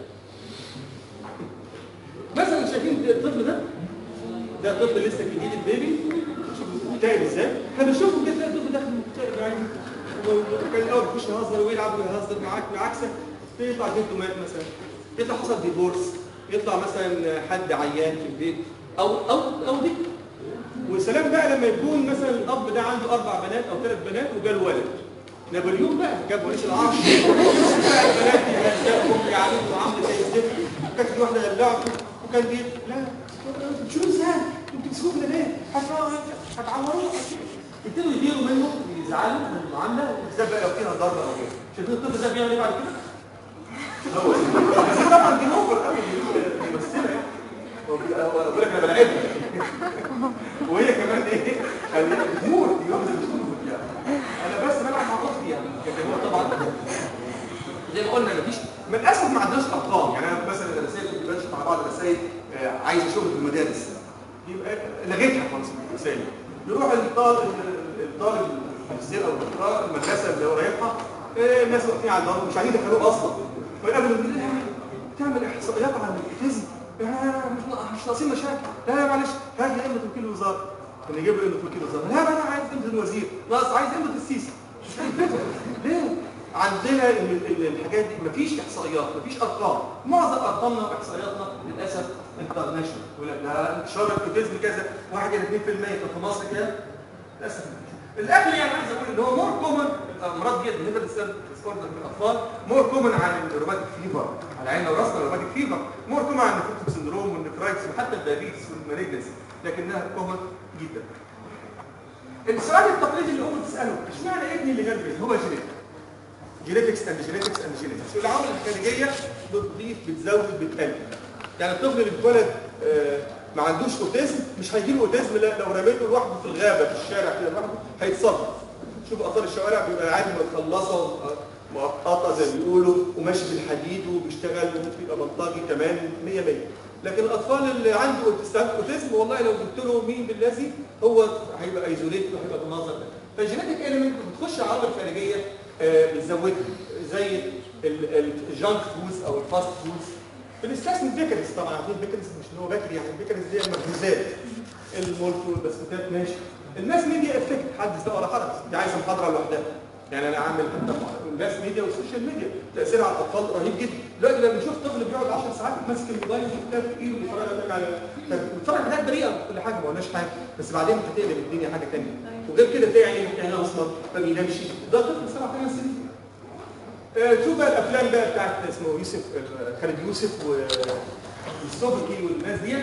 S1: مثلا شايفين الطفل ده ده طفل لسه جديد البيبي مكتئب ازاي احنا بنشوفه كده تلاقي الطفل داخل مكتئب يعني وكان الاول بيخش يهزر ويلعب ويهزر معاك بعكسك يطلع جده مات مثلا يطلع حصل ديفورس يطلع مثلا حد عيان في البيت او او او دي وسلام بقى لما يكون مثلا الاب ده عنده اربع بنات او ثلاث بنات وجاله ولد نابليون بقى جاب وليس العرش البنات يهزقهم يعملوا عامله زي الزفت وكانت في واحده دلعته وكان بيت لا شو ازاي انتوا بتسيبونا ليه؟ هتعوروه ابتدوا يديروا منه يزعلوا من المعامله بالذات بقى لو فيها ضربه او كده شايفين الطفل ده بيعمل ايه بعد كده؟ هو بس طبعا دي اوفر قوي بيمثلها يعني هو بيقول لك انا بلعبها وهي كمان ايه؟ بتموت يوم بتموت يعني انا بس بلعب مع اختي يعني لكن هو طبعا زي ما قلنا مفيش من الاسف ما عندناش ارقام يعني انا مثلا الرسائل كنت بنشط مع بعض الرسائل عايز شغل في المدارس يبقى لغيتها خالص الرسائل يروح الطالب الطالب الماجستير او الدكتوراه المدرسه اللي هو رايحها الناس واقفين على الباب مش عايزين يدخلوه اصلا فيقابلوا تعمل احصائيات عن الاوتيزم مش ناقصين مشاكل لا لا معلش هات لي امة وكيل الوزاره نجيب له امة وكيل الوزاره لا لا انا عايز امة الوزير ناقص عايز امة السيسي ليه؟ عندنا الحاجات دي مفيش احصائيات مفيش ارقام معظم ارقامنا واحصائياتنا للاسف انترناشونال يقول لك ده انتشار الاوتيزم كذا 1 الى 2% في مصر كده للاسف الاكل يعني عايز اقول ان هو مور كومن الامراض ديت بالنسبه للسكوردر في الاطفال مور كومن عن الروماتيك فيفر على عيننا وراسنا الروماتيك فيفر مور كومن عن النفروتيك سندروم والنفرايتس وحتى الدايابيتس والمالجنسي لكنها كومن جدا السؤال التقليدي اللي هم بتساله اشمعنى ابني اللي جاب هو جينيتك جينيتكس اند جينيتكس اند جينيتكس العوامل الخارجيه بتضيف بتزود بتقلل يعني الطفل اللي اتولد آه ما عندوش اوتيزم مش هيجي له اوتيزم لو رميته لوحده في الغابه في الشارع كده لوحده هيتصرف شوف اطفال الشوارع بيبقى عادي متخلصه مؤقته زي ما بيقولوا وماشي بالحديد وبيشتغل وممكن يبقى بلطجي كمان 100 100 لكن الاطفال اللي عنده اوتيزم والله لو جبت له مين بالذي هو هيبقى ايزوليت وهيبقى بالمنظر ده فالجينيتك اليمنت بتخش عوامل خارجيه آه بتزودها زي الجانك فودز او الفاست فودز
S2: بنستثني البيكرز طبعا عارفين البيكرز مش اللي هو باكري يعني البيكرز دي المخبوزات المولت والبسكوتات ماشي الماس ميديا افكت حدث ولا حرج دي عايزه محاضره لوحدها يعني انا عامل حتى الماس ميديا والسوشيال ميديا تاثيرها على الاطفال رهيب جدا دلوقتي لما بنشوف طفل بيقعد 10 ساعات ماسك الموبايل في كتاب في ايده بيتفرج على بيتفرج على حاجات بريئه كل حاجه ما قلناش حاجه بس بعدين هتقلب الدنيا حاجه ثانيه وغير كده تلاقي عينيه عينيه اصفر ما بينامش ده طفل سبع ثمان سنين آه، شوف بقى الافلام بقى بتاعت اسمه يوسف آه، خالد يوسف والسوبكي والناس ديت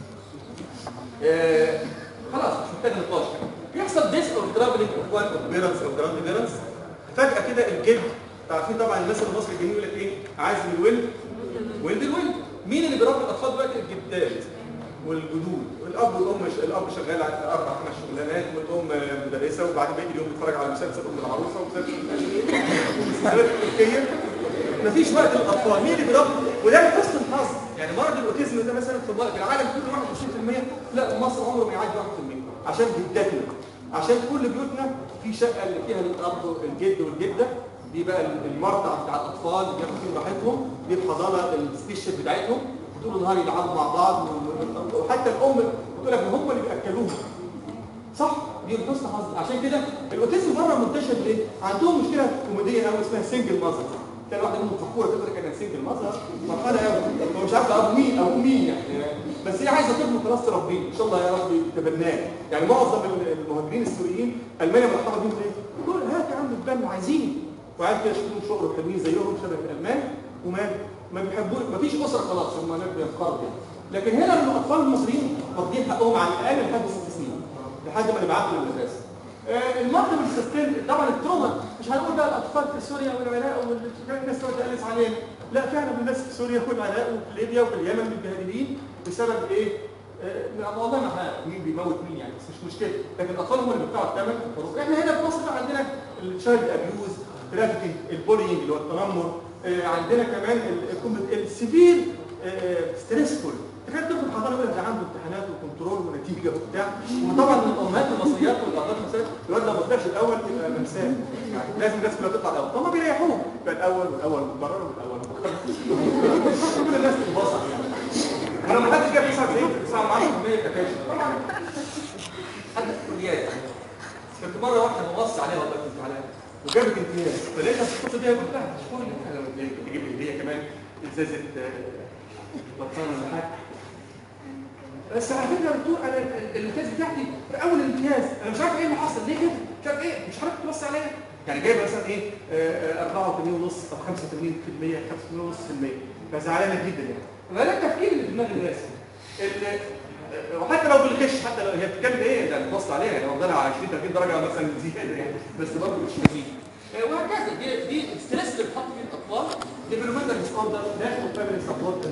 S2: آه، خلاص مش محتاج نقاش يحصل ديس اوف ترافلنج اوف وان اوف بيرنتس او جراند بيرنتس فجاه كده الجد عارفين طبعا المثل المصري الجميل يقول لك ايه عايز من الولد ولد الولد مين اللي بيربي الاطفال دلوقتي الجدات والجدود والاب والام ش- الاب شغال على اربع خمس شغلانات والام مدرسه وبعدين بقيت اليوم بيتفرج على مسلسل ام العروسه ومسلسل ومسلسلات تركيه مفيش وقت للاطفال مين اللي بيربي وده من حسن الحظ يعني مرض الاوتيزم ده مثلا في الم- في العالم كله 21% لا مصر عمره ما يعدي 1% عشان جداتنا عشان كل بيوتنا في شقه اللي فيها الاب الجد والجده دي بقى المرضع بتاع الاطفال اللي بياخدوا فيه راحتهم دي الحضانه السبيشال بتاعتهم طول النهار يلعبوا مع بعض و- وحتى الام بتقول لك هم اللي بياكلوهم صح دي من حسن حظ عشان كده الاوتيزم بره منتشر ليه؟ عندهم مشكله كوميديه قوي اسمها سنجل ماذر تلاقي واحده منهم فخوره كده تقول لك انا سنجل ماذر مرحله قوي هو مش عارفه ابو مين ابو مين يعني بس هي عايزه طفل خلاص تربيه ان شاء الله يا رب تبناه يعني معظم المهاجرين السوريين المانيا مرحبا بيهم ليه؟ يقول هات يا عم تبنوا عايزين وعايز كده يشوفوا شغل حلوين زيهم شبه الالمان وما ما بيحبوش ما فيش اسره خلاص هم هناك بينقرضوا يعني. لكن هنا الاطفال المصريين واخدين حقهم على الاقل لحد ست سنين لحد ما نبعتهم للمدرسه آه، المرض والسيستم طبعا التروما مش هنقول بقى الاطفال في سوريا والعراق والناس تقعد تقلس علينا لا فعلا الناس في سوريا والعراق وفي ليبيا وفي اليمن متبهدلين بسبب ايه؟ آه، والله ما احنا مين بيموت مين يعني بس مش مشكله لكن الاطفال هم اللي بيدفعوا الثمن والخروج. احنا هنا في مصر بقى عندنا الشايلد ابيوز ترافيكينج البولينج اللي هو التنمر آه، عندنا كمان السيفير ستريسفول تخيل طفل حضانه يقول لك ده عنده امتحانات وكنترول ونتيجه وبتاع وطبعا الامهات المصريات والابهات المصريات الواد لو ما طلعش الاول يبقى منساه يعني لازم الناس كلها تطلع الاول طب ما بيريحوه يبقى الاول والاول والبرر والاول كل الناس تنبسط يعني انا ما حدش جاب 99 9 10% يبقى فاشل طبعا حتى في الكليات كنت مره واحده ببص عليها والله في الامتحانات وجابت امتياز فلقيتها في الخطه دي قلت لها مش فاضي انا تجيب لي هديه كمان ازازه بطانه ولا حاجه بس على فكره يا دكتور انا الامتياز بتاعتي في اول الامتياز انا مش عارف ايه اللي حصل ليه كده مش عارف ايه مش حضرتك تبص عليا يعني جايب مثلا ايه آه، آه، 84 ونص او 85% 85 ونص في المية فزعلانه جدا يعني فده التفكير اللي في دماغ الناس ال- آه، وحتى لو بالغش حتى لو هي بتتكلم ايه ده بتبص عليها يعني واخدها على 20 30 درجه مثلا زياده يعني بس برضه مش مزيد آه، وهكذا دي دي الستريس اللي بتحط فيه الاطفال ديفلوبمنتال ديس اوردر ناشونال فاميلي سبورت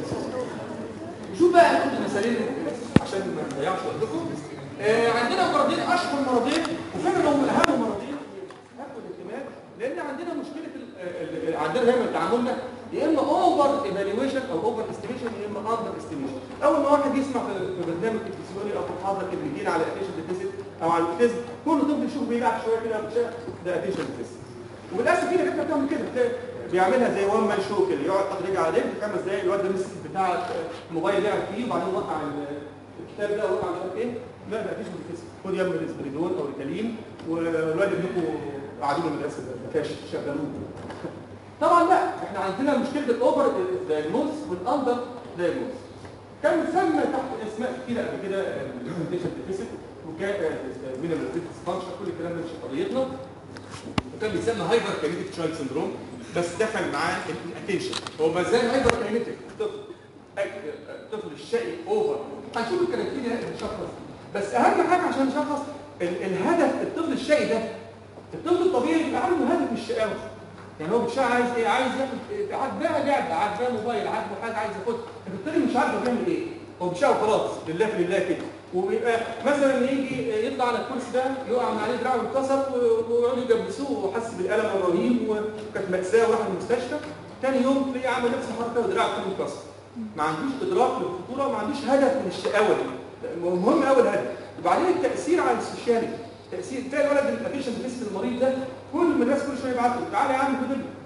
S2: شوف بقى ناخد المثالين عشان ما نضيعش وقتكم آه عندنا مرضين اشهر مرضين وفعلا هم اهم مرضين ياخدوا الاهتمام لان عندنا مشكله ال- ال- عندنا دايما تعاملنا يا اما اوفر ايفالويشن او اوفر استيميشن يا اما اندر استيميشن اول ما واحد يسمع في في برنامج تلفزيوني او في محاضره تلفزيونيه على اتيشن ديفيسيت او على الاوتيزم كل طفل يشوف بيلعب شويه كده بتشاف ده اتيشن ديفيسيت وللاسف في دكاتره بتعمل كده تلاقي بيعملها زي وان مان شو كده يقعد حد رجع عليه في خمس دقايق الواد ده مسك بتاع الموبايل لعب فيه وبعدين وقع ال- الكتاب ده وقع مش عارف ايه لا ده مفيش متكسر خد يا ابني الاسبريدون او ريتالين والواد ابنكم قاعدين من المدرسه ما فيهاش شغلوه طبعا لا احنا عندنا مشكله الاوفر دايجنوز والاندر دايجنوز كان مسمى تحت اسماء كتيره قبل كده البرزنتيشن ديفيسيت وكان مينيمال فانكشن كل الكلام ده مش قضيتنا وكان بيسمى هايبر كاينيتيك تشايلد سندروم بس دخل معاه الاتنشن هو ما زال هايبر كاينيتيك طفل الطفل الشقي اوفر هنشوف الكاركتيريا اللي نشخص بس اهم حاجه عشان نشخص ال- الهدف الطفل الشقي ده الطفل الطبيعي بيبقى عنده هدف من الشقاوه يعني هو مش عايز ايه عايز ياخد عاجباه لعبه عاجباه موبايل عاجبه حاجه عايز ياخدها الطفل مش عارف هو بيعمل ايه هو بيشاور خلاص لله في لله كده وبيبقى مثلا يجي يطلع على الكرسي ده يقع من عليه دراعه ويتكسر و- ويقعدوا يجبسوه وحس بالالم الرهيب وكانت ماساه وراح المستشفى تاني يوم تلاقيه عمل نفس الحركه ودراعه كله اتكسر ما عندوش ادراك للخطوره وما عندوش هدف من الشقاوه دي مهم قوي الهدف وبعدين التاثير على السوشياليتي تاثير تلاقي الولد الابيشن لسه المريض ده كل ما الناس كل شويه يبعت له تعالى يا عم خد ابنك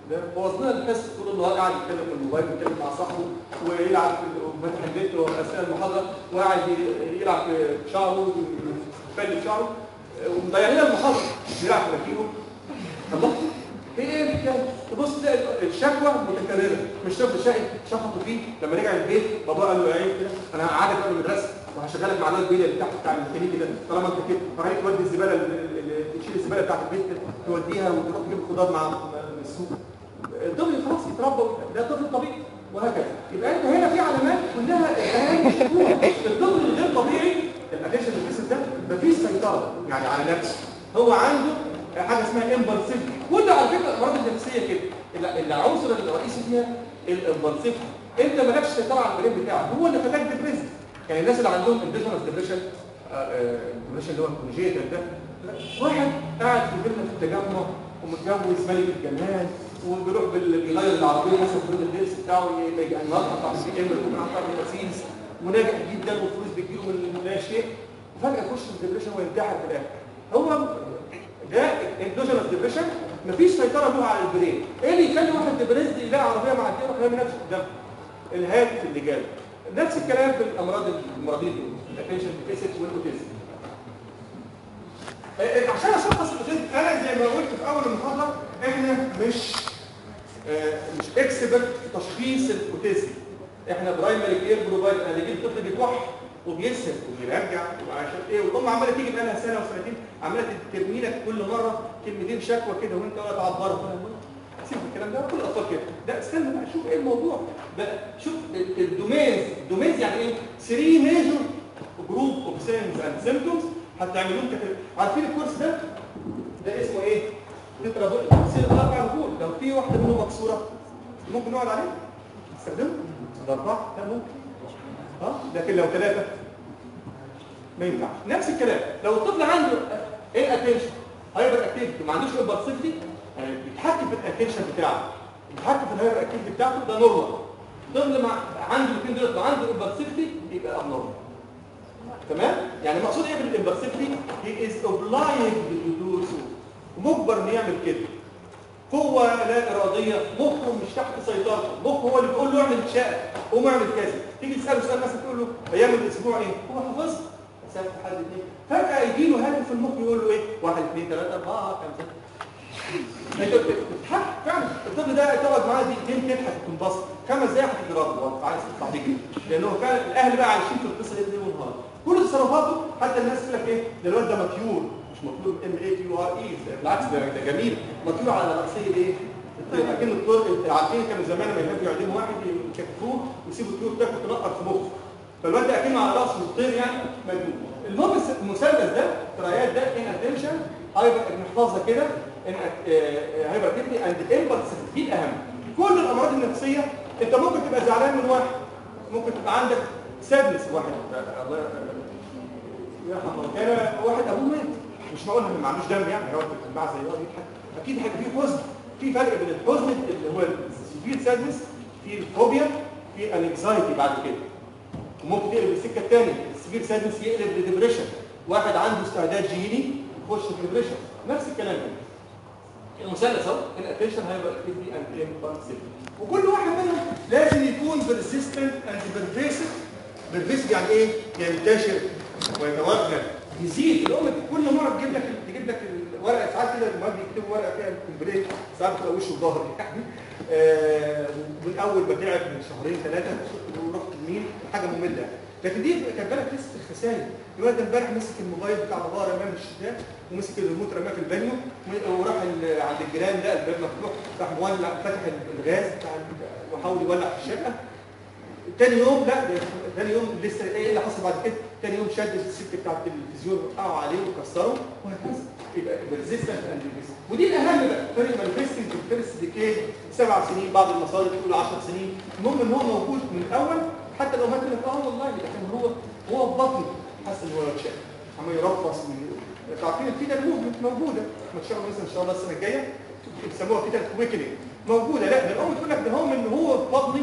S2: ده بوظ لنا الحس طول النهار قاعد يتكلم في الموبايل ويتكلم مع صاحبه ويلعب في وفاتح النت اثناء المحاضره وقاعد ي- يلعب في شعره ويفلي شعره ومضيع لنا المحاضره بيلعب في مكينه الله في ايه الحكايه؟ تبص تلاقي الشكوى متكرره مش طفل شقي شخطوا فيه لما رجع البيت بابا قال له يا عيب كده انا هقعدك بقى المدرسه وهشغلك مع الواد بيلي اللي تحت بتاع الميكانيكي ده طالما انت كده وهخليك تودي الزباله ال- ال- تشيل الزباله بتاعت البيت كده، توديها وتروح تجيب الخضار مع من السوق الطفل خلاص يتربى ده طفل طبيعي وهكذا يبقى انت هنا في علامات كلها اهانه شكوك الطفل الغير طبيعي الاتنشن ديفيسيت ده مفيش سيطره يعني على نفسه هو عنده حاجه اسمها امبلسيف كل على فكره الامراض النفسيه كده ال- العنصر الرئيسي فيها الامبلسيف انت مالكش سيطره على البرين بتاعك هو اللي خلاك ديبريس يعني الناس اللي عندهم انديجنس ديبريشن الديبريشن اللي هو الكونجيتال ده واحد قاعد في فيلا في التجمع ومتجوز ملك الجمال وبيروح بال- بيغير العربيه حسب فريد الدرس بتاعه يبقى النهارده بتاع البي ام بكره بتاع المرسيدس وناجح جدا والفلوس بتجيله من لا شيء وفجاه يخش في الديبريشن وينتحر في الاخر هو ده اندوجينس ديبريشن مفيش سيطره له على البرين ايه اللي يخلي واحد ديبريس يلاقي عربيه معديه يروح رامي نفسه قدام الهاتف اللي جاله نفس الكلام في الامراض المرضيه دي الاتنشن ديفيسيت والاوتيزم آه، عشان اشخص الاوتيزم انا زي ما قلت في اول المحاضره احنا مش آه، مش اكسبرت في تشخيص الاوتيزم احنا برايمري كير بروفايد انا بيجي الطفل بيكح وبيسهل وبيرجع وعشان ايه والام عماله تيجي بقى لها سنه وسنتين عماله ترمي لك كل مره كلمتين شكوى كده وانت ولا تعبرها سيب الكلام ده كل الاطفال كده لا استنى بقى شوف ايه الموضوع بقى شوف ال- الدومينز الدومينز يعني ايه 3 ميجور جروب اوف سينز اند سيمبتومز هتعملوهم كده عارفين الكورس ده ده اسمه ايه تترا سيل اربع رجول لو في واحده منهم مكسوره ممكن نقعد عليه نستخدمه ده اربعه لا ممكن اه لكن لو ثلاثه ما ينفعش نفس الكلام لو الطفل عنده ايه اتنشن هايبر اكتيفيتي ما عندوش امبلسيفيتي بيتحكم في الاتنشن بتاعه بيتحكم في الهايبر اكتيفيتي بتاعته ده نورمال طفل مع عنده الاثنين دول وعنده امبلسيفيتي يبقى ابنورمال تمام يعني المقصود ايه بالامبلسيفيتي هي از اوبلايد تو دو سو مجبر انه يعمل كده قوة لا إرادية مخه مش تحت سيطرته مخه هو اللي بيقول له اعمل شاء قوم اعمل كذا تيجي تسأله سؤال مثلا تقول له أيام الأسبوع إيه؟ هو حافظها مسافة حد اثنين فجأة يجي له هدف في المخ يقول له إيه؟ واحد اثنين ثلاثة أربعة خمسة انت بتضحك فعلا الطفل ده تقعد معاه دقيقتين تضحك وتنبسط خمس دقايق هتضربه وانت عايز تطلع بيه كده لانه فعلا الاهل بقى عايشين في القصه دي ليل ونهار كل تصرفاته حتى الناس تقول لك ايه ده الواد ده مطيور مش مطيور ام اي تي يو ار اي بالعكس ده ده جميل مطيور على راسيه ايه؟ الطير اكن الطير عارفين كانوا زمان لما يحبوا يعدموا واحد يكتفوه ويسيبوا الطيور تاكل تنقر في مخه فالواد ده اكنه على راسه الطير يعني مجنون المهم المثلث ده الترايات ده ان اتنشن هايبر نحفظها كده ان هايبر اكتيفيتي اند امبلس دي الاهم كل الامراض النفسيه انت ممكن تبقى زعلان من واحد ممكن تبقى عندك سادنس واحد الله يرحمه كان واحد ابوه مات مش معقول ان ما عندوش دم يعني هو في المعزه يقعد يضحك اكيد هيبقى فيه حزن في فرق بين الحزن اللي هو السيفير سادنس في الفوبيا في الانكزايتي بعد كده وممكن تقلب السكه الثانيه السيفير سادنس يقلب لديبريشن واحد عنده استعداد جيني يخش في ديبريشن نفس الكلام كده المثلث اهو الاتنشن هيبقى اكتيفيتي اند امبالسيف وكل واحد منهم لازم يكون بيرسيستنت اند بيرفيسيف بيرفيسيف يعني ايه؟ ينتشر ويتوغل يزيد الام كل مره تجيب لك تجيب لك الورقه ساعات كده المواد بيكتبوا ورقه فيها الكومبليت ساعات بتبقى وشه وظهر يعني آه من اول ما تعب من شهرين ثلاثه ورحت لمين حاجه ممله يعني لكن دي كان بالك لسه الخسائر الواد ده امبارح مسك الموبايل بتاع باباه رماه من الشباك ومسك الريموت رماه في البانيو وراح عند الجيران لقى الباب مفتوح راح مولع فتح الغاز بتاع وحاول يولع في الشقه تاني يوم لا ده تاني يوم لسه ايه اللي حصل بعد كده تاني يوم شد السلك بتاع التلفزيون وقعوا عليه وكسروا وهكذا يبقى ريزيستنت اند ودي الاهم بقى فرق مانيفستنج والفيرست ديكي سبع سنين بعض المصادر تقول 10 سنين المهم ان هو موجود من الاول حتى لو مات لك اه والله ده كان هو هو في بطني حاسس ان هو اتشال عمال يرفص من عارفين الفيتا موفمنت موجوده ما شاء الله مثلا ان شاء الله السنه الجايه بيسموها فيتا كويكنينج موجوده لا ده الام تقول لك ده هو من هو في بطني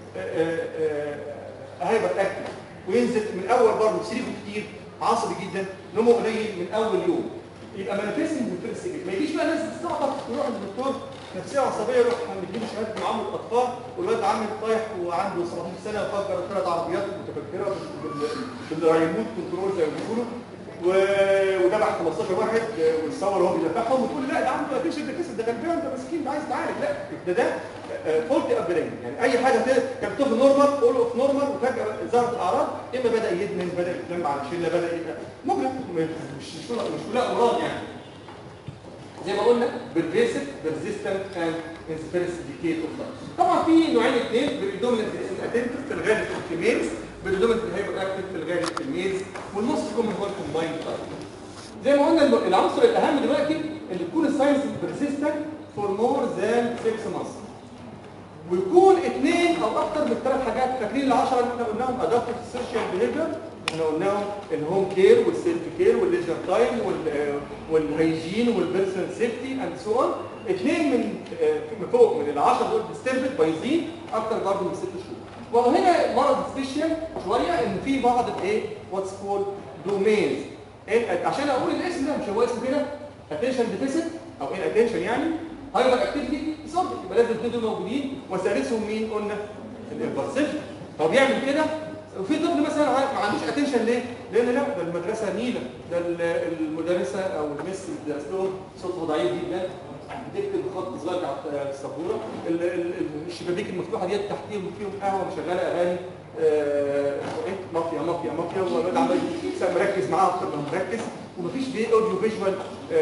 S2: هايبر اكتف وينزل من الاول برضه صريخه كتير عصبي جدا نومه قليل من اول يوم يبقى مانيفيستنج بالفيرست ما يجيش بقى ناس تستعبط ويروح للدكتور نفسيه عصبيه يروح مديله شهاده معامله اطفال والواد عامل طايح وعنده 17 سنه وفجر ثلاث عربيات متفجره بال- بال- بالريموت كنترول زي ما بيقولوا و- وذبح 15 واحد ويتصور وهو بيذبحهم وتقول لا ده عنده اتنشن ده كسر ده غلبان ده مسكين ده عايز يتعالج لا ده ده فولت ابرين يعني اي حاجه كده كان طفل نورمال اول اوف نورمال وفجاه ظهرت الاعراض اما بدا يدمن بدا يتلم على الشله بدا يبقى مجرم مش مش كلها مش كلها امراض يعني زي ما قلنا pervasive persistent and insipidus decay of life طبعا في نوعين اثنين بالدوميننت attentive في الغالب في الفيميلز بالدوميننت هايبر اكتف في الغالب في الميلز والنص كومن هو الكومبايند زي ما قلنا الم- العنصر الاهم دلوقتي اللي يكون الساينس persistent for more than 6 months ويكون اثنين او اكتر من ثلاث حاجات فاكرين العشره اللي احنا قلناهم ادابتيف سوشيال بيهيفير احنا قلناهم الهوم كير والسيلف كير والليجر تايم والهيجين والبيرسونال سيفتي اند سو اون اثنين من آه، من فوق من العشره دول ديستربت بايظين اكتر برضه من ست شهور وهنا مرض سبيشال شويه ان في بعض الايه واتس كولد دومينز عشان اقول الاسم ده مش هو اسمه كده اتنشن ديفيسيت او ان اتنشن يعني هايبر اكتيفيتي ديسوردر يبقى لازم الاثنين دول موجودين وثالثهم مين قلنا الامبالسيف هو بيعمل كده وفي طفل مثلا عارف ما عندوش اتنشن ليه؟ لان لا ده المدرسه نيله ده ال- المدرسه او المس اللي بتدرس لهم صوته ضعيف جدا بتكتب خط صغير على السبوره ال- ال- الشبابيك المفتوحه ديت تحتيهم فيهم قهوه مشغله اغاني آه، إيه؟ مافيا مافيا مافيا والواد عمال مركز معاه اكتر ما هو مركز ومفيش بيه اوديو فيجوال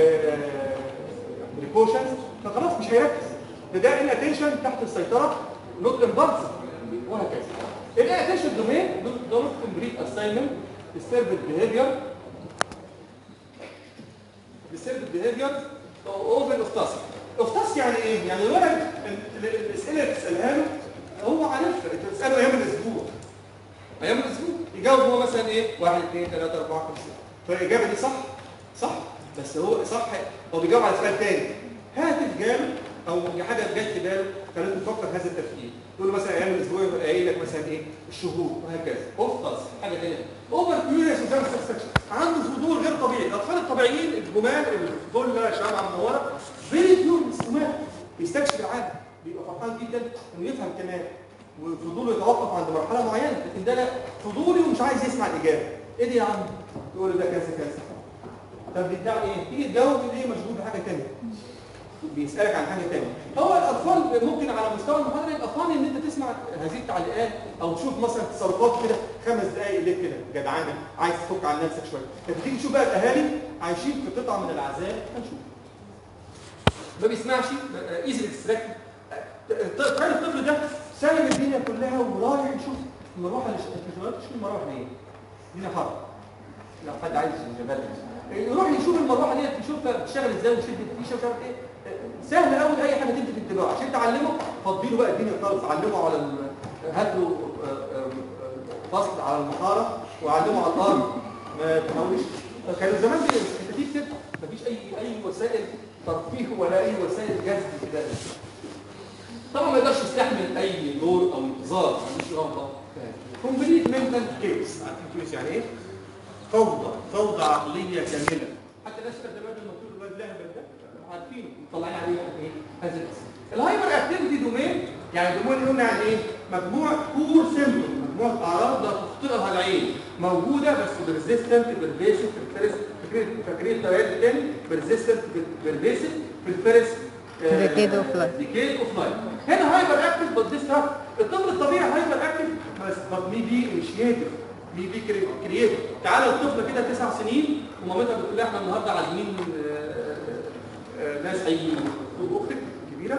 S2: بريكوشنز فخلاص مش هيركز ده ده الاتنشن تحت السيطره نوت امبالس وهكذا الاتنشن دومين نوت كومبليت اساينمنت disturbed behavior disturbed behavior اوفر اوفتاس اوفتاس يعني ايه؟ يعني الولد ال- ال- الاسئله اللي بتسالها له هو عارفها انت بتساله ايام الاسبوع ايام الاسبوع يجاوب هو مثلا ايه 1 2 3 4 5 فالاجابه دي صح صح بس هو صح هو بيجاوب على سؤال تاني هاتف جاله او حاجه جت في باله خلته يفكر هذا التفكير تقول له مثلا ايام الاسبوع يبقى قايل لك مثلا ايه الشهور وهكذا اوف حاجه ثانيه اوفر كيوريوس ساتسفاكشن عنده فضول غير طبيعي الاطفال الطبيعيين الجمال الفله شمعه منوره فيري كيوريوس جمال بيستكشف العالم بيبقى فرحان جدا انه يفهم كمان وفضوله يتوقف عند مرحله معينه لكن ده لا فضولي ومش عايز يسمع الاجابه ايه دي يا عم تقول له ده كذا كذا طب بتاع ايه تيجي تجاوب ليه مشغول بحاجه ثانيه بيسالك عن حاجه ثانيه هو الاطفال ممكن على مستوى المحاضره يبقى فاني ان انت تسمع هذه التعليقات او تشوف مثلا تصرفات كده خمس دقائق ليه كده جدعانه عايز تفك عن نفسك شويه لكن تيجي تشوف بقى الاهالي عايشين في قطعه من العذاب هنشوف ما بيسمعش ايزي ديستراكت تخيل الطفل ده سايب الدنيا كلها ورايح يشوف المروحه اللي شغاله تشوف المروحه دي الدنيا حر لو حد عايز يبلغ يروح يشوف المروحه دي يشوفها بتشتغل ازاي ويشد الفيشه ومش عارف ايه سهل قوي اي حاجه تمسك انتباهه عشان تعلمه فضي له بقى الدنيا خالص علمه على ال... هات له آه، آه، آه، فصل على المحاره وعلمه على الارض ما تحاولش كانوا زمان دي الكتاتيب كده مفيش اي اي وسائل ترفيه ولا اي وسائل جذب كده طبعا ما يقدرش يستحمل اي دور او انتظار مش رغبه كومبليت منتال كيس عارفين كيس يعني ايه؟ فوضى فوضى عقليه كامله حتى الناس كانت زمان لما تقول الواد لهبل ده عارفين مطلعين عليه ايه؟ هذا الاسم الهايبر اكتيفيتي دومين يعني دومين قلنا يعني ايه؟ مجموعه كور سيمبتوم مجموعه اعراض لا تخطئها العين موجوده بس بريزيستنت برفيسيف في الفيرس فاكرين فاكرين التوعيات الثاني بريزيستنت برفيسيف في الفيرس
S3: Decade of life.
S2: ديكيد اوف لايف هنا هايبر اكتف بس ديس الطفل الطبيعي هايبر اكتف بس بس مي بي انيشيتيف مي بي كرييتيف تعالى الطفل كده تسع سنين ومامتها بتقول لها احنا النهارده عازمين آه، آه، ناس هيجوا اختك كبيره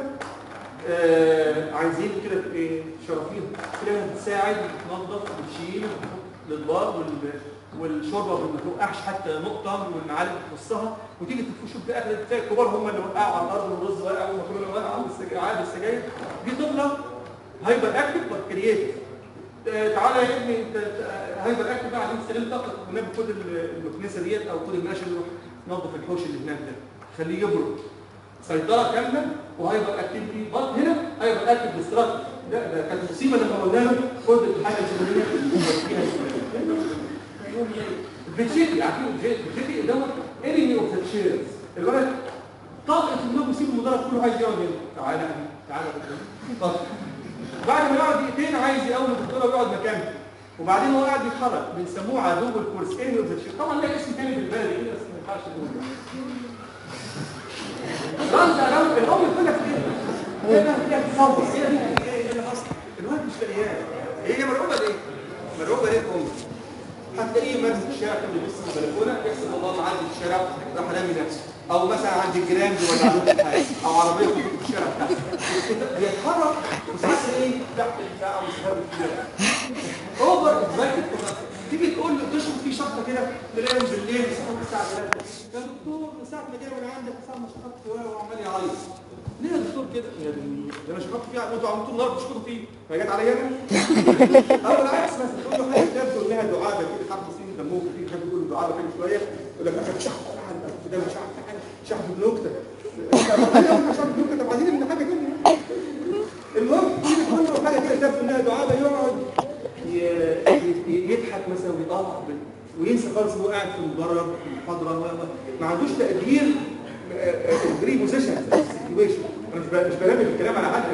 S2: آه، عايزين كده إيه، تشرفيهم تلاقيها بتساعد وتنظف وتشيل وتحط الاطباق وال والشوربه ما بتوقعش حتى نقطه والمعالق بتوصها وتيجي تشوف في اخر تلاقي الكبار هم اللي وقعوا على الارض والرز وقع والمكرونه وقع والسجاير السجاير دي طفله هايبر اكتف بس كرييتيف تعالى يا ابني انت هايبر اكتف بقى عشان تستغل طاقتك ونبي خد المكنسه ديت او خد المقشه اللي يروح نظف الحوش اللي هناك ده خليه يبرد سيطره كامله وهايبر اكتيفيتي بط هنا هايبر اكتيف ديستراكت لا ده كانت مصيبه لما قلنا له خد الحاجه الفلانيه ووديها بتشيكي عارفين بتشيكي دوت انمي اوف ذا تشيرز الولد طاقه النوم يسيب المدرج كله عايز يقعد هنا تعالى يا أخي، تعالى يا دكتور. طب بعد ما يقعد دقيقتين عايز يقوم الدكتوره ويقعد مكانه وبعدين هو قاعد يتحرك بنسموه عدو الكورس ايه الشيء طبعا ليه اسم تاني في البلد كده بس ما ينفعش نقول رمز رمز الام تقول لك ايه؟ ايه ده كده تصور ايه ده ايه اللي حصل؟ الواد مش لاقياه هي مرعوبه ليه؟ مرعوبه ليه الام؟ هتلاقيه ماسك الشارع كان بيبص في البلكونه يحسب والله معدي في الشارع راح رامي نفسه او مثلا عند الجيران ولا عند حاجه او عربيه في الشارع بتاعته بيتحرك وساعات ايه تحت البتاع او مسحب الكبيره اوفر ادفايتد تيجي تقول له تشرب فيه شطه كده تلاقيهم بالليل يصحوا الساعه 3 يا دكتور من ساعه ما جاي من عندك ساعه ما شربت وعمال يعيط ليه يا دكتور كده؟ يا دنيا ده انا شربت فيه انتوا عملتوا طول النهار بتشكروا فيه فجت عليا انا او العكس مثلا تقول له حاجه تبدو انها دعابه كده حرف سين دمهم خفيف كده بيقولوا دعابه كده شويه يقول لك انا شحط ده مش عارف حاجه شحط بنكته شحط بنكته طب عايزين من حاجه كده المهم تيجي تقول له حاجه كده تبدو انها دعابه يقعد ي- ي- يضحك مثلا ويطلع وينسى خالص ان هو قاعد في المدرج في المحاضره و- و- ما عندوش تقدير بري بوزيشن سيتويشن انا مش ب- مش برامج الكلام على حد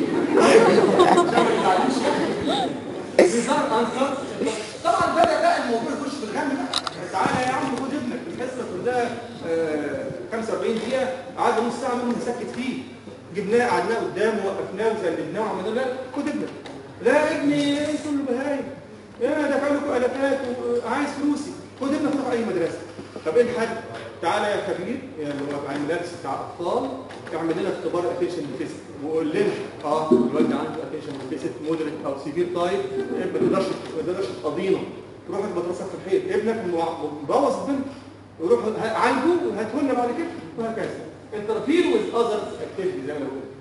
S2: عشان ما تزعلوش بيظهر انسر طبعا بدا بقى الموضوع يخش في الغم بقى تعالى يا عم خد ابنك الحصه كلها آه، 45 دقيقه قعدنا نص ساعه منهم نسكت فيه جبناه قعدناه قدامه وقفناه وسلمناه وعملنا له لا خد ابنك لا ابني انتوا اللي بهايم يا دافع لكم الافات وعايز فلوسي خد ابنك روح اي مدرسه طب ايه الحل؟ تعالى يا خبير يا اللي هو بتاع المدارس بتاع اطفال اعمل لنا اختبار اتنشن ديفيسيت وقول لنا اه الواد ده عنده اتنشن ديفيسيت مودريت او سيفير تايب ما تقدرش ما تقدرش تقضينا تروح المدرسه في الحيط ابنك مبوظ الدنيا وروح عنده وهاته لنا بعد كده وهكذا انترفير وذ اذرز اكتيفيتي زي ما انا بقول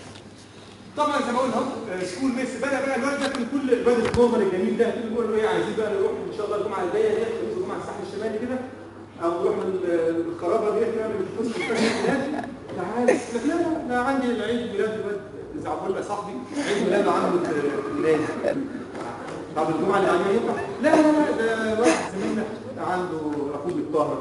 S2: طبعا زي ما قلنا اهو سكول ميس بدا بقى الواد ده كان كل الواد الكومر الجميل ده تيجي تقول له ايه عايزين بقى نروح ان شاء الله الجمعه الجايه دي نروح الجمعه الساحل الشمالي كده او نروح ال- الخرابه دي نعمل الفلوس هناك تعالى لك لا لا لا عندي عيد ميلاد الواد زعبول بقى صاحبي عيد ميلاده عنده في النادي طب الجمعه اللي عليها ينفع؟ لا لا لا ده واحد زميلنا عنده اخوه بيتطهر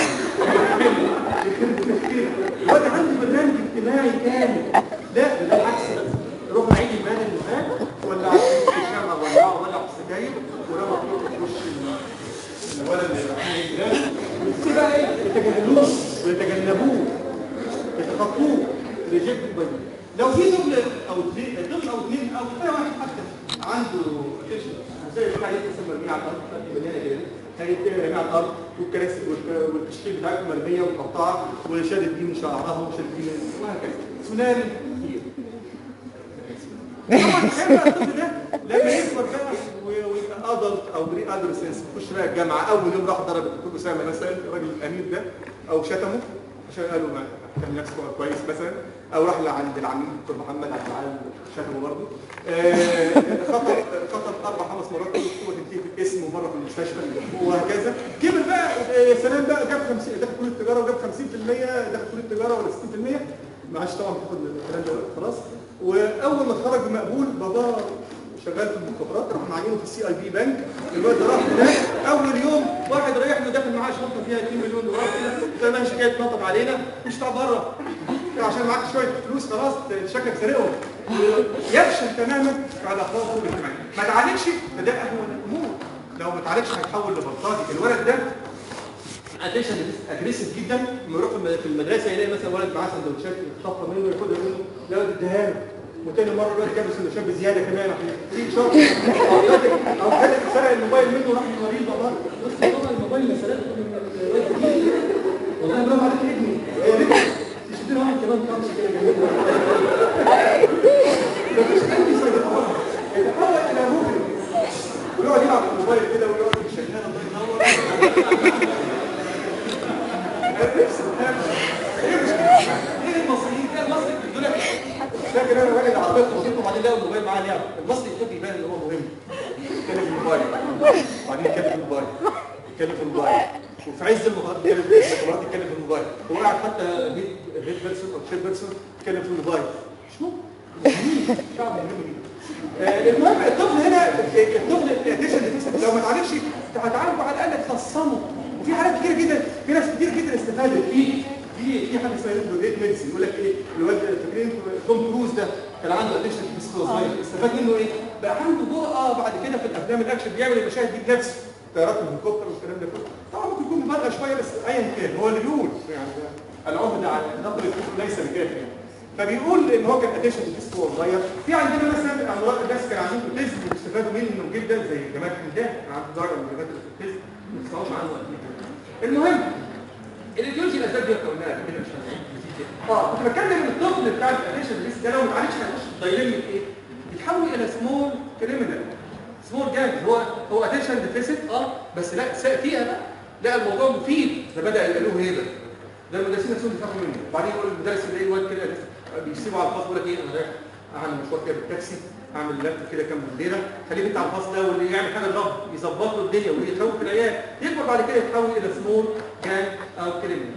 S2: الواد عنده برنامج اجتماعي كامل لا ده بالعكس روح العيد المالي اللي فات ولع في الشمع ولعه ولع في السجاير ورمى فوق في وش ال- الولد اللي رايحين عيد ميلاده ويبتدي بقى ايه يتجاهلوه ويتجنبوه يتخطوه ريجكت باي لو في طفل او اثنين طفل او اثنين او اي واحد حتى عنده تيشن زي اللي عليه تسمى مرميه على الارض مليانه كده هيترمي مرميه على الارض والكراسي والك- والتشكيل بتاعته مرميه ومقطعه وشادد دي من شعرها وشادد دي من وهكذا سوناري كتير طبعا تخيل بقى الطفل ده لما يكبر بقى و- ويبقى ادلت او بري ادولسنس يخش بقى الجامعه اول يوم راح ضرب الدكتور اسامه مثلا الراجل الامير ده او شتمه عشان قالوا ما كان نفسه كويس مثلا او راح لعند العميد دكتور محمد عبد العال شتمه برضه آه، خطب خطب اربع خمس مرات كل خطوه تنتهي في الاسم ومره في المستشفى وهكذا كبر بقى آه، يا سلام بقى جاب 50 دخل كليه التجاره وجاب 50% دخل كليه التجاره ولا 60% ما عادش طبعا بتاخد الكلام ده خلاص واول ما اتخرج بمقبول بابا شغال في المخابرات راح معينه في السي اي بي بنك الواد ده راح هناك اول يوم واحد رايح له داخل معاه شنطه فيها 2 مليون دولار كده ده ماشي جاي تنطط علينا مش بتاع بره عشان معاك شويه فلوس خلاص شكلك سرقهم يفشل تماما على اخلاقه الاجتماعي ما تعالجش فده اهون الامور لو ما تعالجش هيتحول لبلطجي الولد ده اتنشن اجريسيف جدا لما يروح الم- في المدرسه يلاقي مثلا ولد معاه سندوتشات يخطفها منه ياخدها منه لا اديها له وتاني مره الولد جاب له سندوتشات بزياده كمان عشان في شرط او خد- او خد سرق الموبايل منه وراح للمريض بابا بص طبعا الموبايل اللي سرقته من الواد ده. والله برافو عليك يا ابني يا ريت تشد له واحد كمان خمسه كده جنبه مفيش اي سيطره يتحول الى مجرم ويقعد يلعب في الموبايل كده ويقعد يشغل الله ينور ايه المصريين ده المصري يقول لك فاكر انا راجل عربيه بسيطه وبعدين لقى الموبايل معاه لعب المصري يحب يبان ان هو مهم يتكلم في الموبايل وبعدين يتكلم في الموبايل يتكلم في الموبايل وفي عز المخاطر يتكلم في المخاطر يتكلم في الموبايل هو قاعد حتى هيد هيد بيرسون او شيب بيرسون يتكلم في الموبايل مش ممكن مهم. شعب مهم جدا آه، المهم الطفل هنا الطفل الاتنشن لو ما اتعالجش هتعالجه على الاقل تفصمه وفي حالات كتير جدا في ناس كتير جدا استفادت فيه في في حاجه اسمها ريد ميديسن يقول لك ايه الواد فاكرين توم كروز ده كان عنده ادكشن في صغير استفاد منه ايه؟ بقى عنده جرأه بعد كده في الافلام الاكشن بيعمل المشاهد دي بنفسه طيارات الهليكوبتر والكلام ده كله طبعا ممكن يكون مبالغه شويه بس ايا كان هو اللي بيقول يعني العهد على نقل الكتب ليس بكافر يعني فبيقول ان هو كان اديشن ديسك وهو صغير في عندنا مثلا امراض الناس كان عندهم اوتيزم بيستفادوا منه جدا زي جمال حمدان كان عنده درجه من درجات الاوتيزم ما بيسمعوش عنه قد كده المهم الايديولوجي الاسباب دي قلناها قبل كده مش هنعيد اه كنت بتكلم ان الطفل بتاع الاديشن ديسك ده لو ما اتعالجش هيخش في دايلمة ايه؟ يتحول الى سمول كريمنال سمول جانج هو هو اتنشن ديفيسيت اه بس لا ساء فيها بقى لا الموضوع مفيد ده بدا يبقى له هيبه ده المدرسين نفسهم بيخافوا منه وبعدين يقول المدرس اللي الواد كده بيسيبه على الفصل يقول لك ايه انا رايح اعمل مشوار كده بالتاكسي اعمل لفه كده كام ليله خليه بنت على الفصل ده واللي يعمل حاجه غلط يظبط له الدنيا ويخوف العيال يكبر بعد كده يتحول الى سمول جانج او كريمنال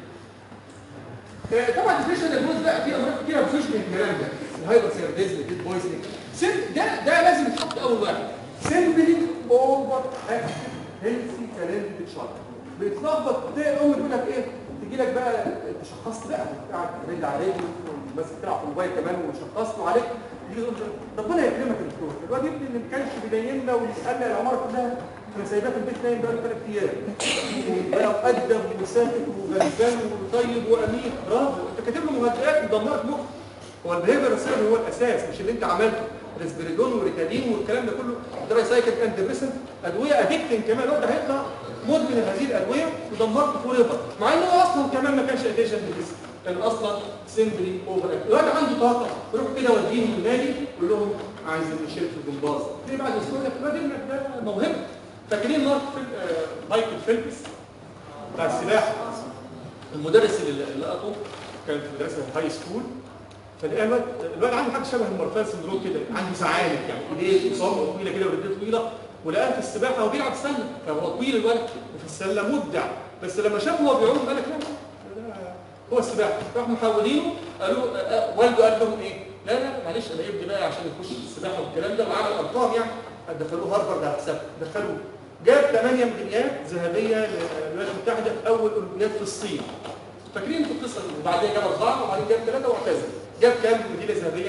S2: طبعا الديفيشن الجروز بقى في امراض كتيره بتشبه الكلام ده الهايبر سيرديزم ديد بويزنج ده ده لازم يتحط اول واحد سيمبلي اوفر اكتف هيلثي تالنتد شارت بيتلخبط تلاقي الام تقول لك ايه تجي لك بقى انت شخصت بقى قاعد رجل على رجل وماسك تلعب في الموبايل كمان وشخصت عليك يجي يقول ربنا يكرمك يا دكتور الواد ابني اللي ما كانش بينيمنا ويسالنا العماره كلها انا سايباه في البيت نايم بقاله ثلاث ايام وبقى مؤدب وساكت وغلبان وطيب وامين برافو انت كاتب له مهدئات ودمرت مخ هو البيهيفير السيرفي هو الاساس مش اللي انت عملته ريسبيريدون وريتالين والكلام ده كله دراي سايكل اند ديبريسنت ادويه اديكتنج كمان الواد هيطلع مدمن هذه الادويه ودمرته فور ايفر مع انه اصلا كمان ما كانش اديشن ديبريسنت كان اصلا سيمبلي اوفر الواد عنده طاقه يروح كده وديهم النادي يقول لهم عايز نشارك في الجمباز ليه بعد اسبوع لك الواد ابنك ده موهبه فاكرين مارك فيل... آه مايكل فيلبس بتاع السباحه المدرس اللي اللي لقطه كان في مدرسه هاي سكول فلقى الواد الواد عنده حاجه شبه المارفان سندروم كده عنده زعانف يعني ايديه وصابعه طويله كده ورجليه طويله ولقاه في السباحه وبيلعب سله فهو طويل الولد وفي السله مبدع بس لما شافه وهو بيعوم قال لك لا ده هو السباحه راحوا محولينه قالوا آه، آه، والده قال لهم ايه؟ لا لا معلش انا ابني بقى عشان يخش في السباحه والكلام ده وعمل ارقام يعني دخلوه هارفارد على حساب دخلوه جاب 8 ميداليات ذهبيه للولايات المتحده في اول اولمبياد في الصين فاكرين انتوا القصه دي وبعدين جاب اربعه وبعدين جاب ثلاثه واعتزل جاب كام ميداليه ذهبيه؟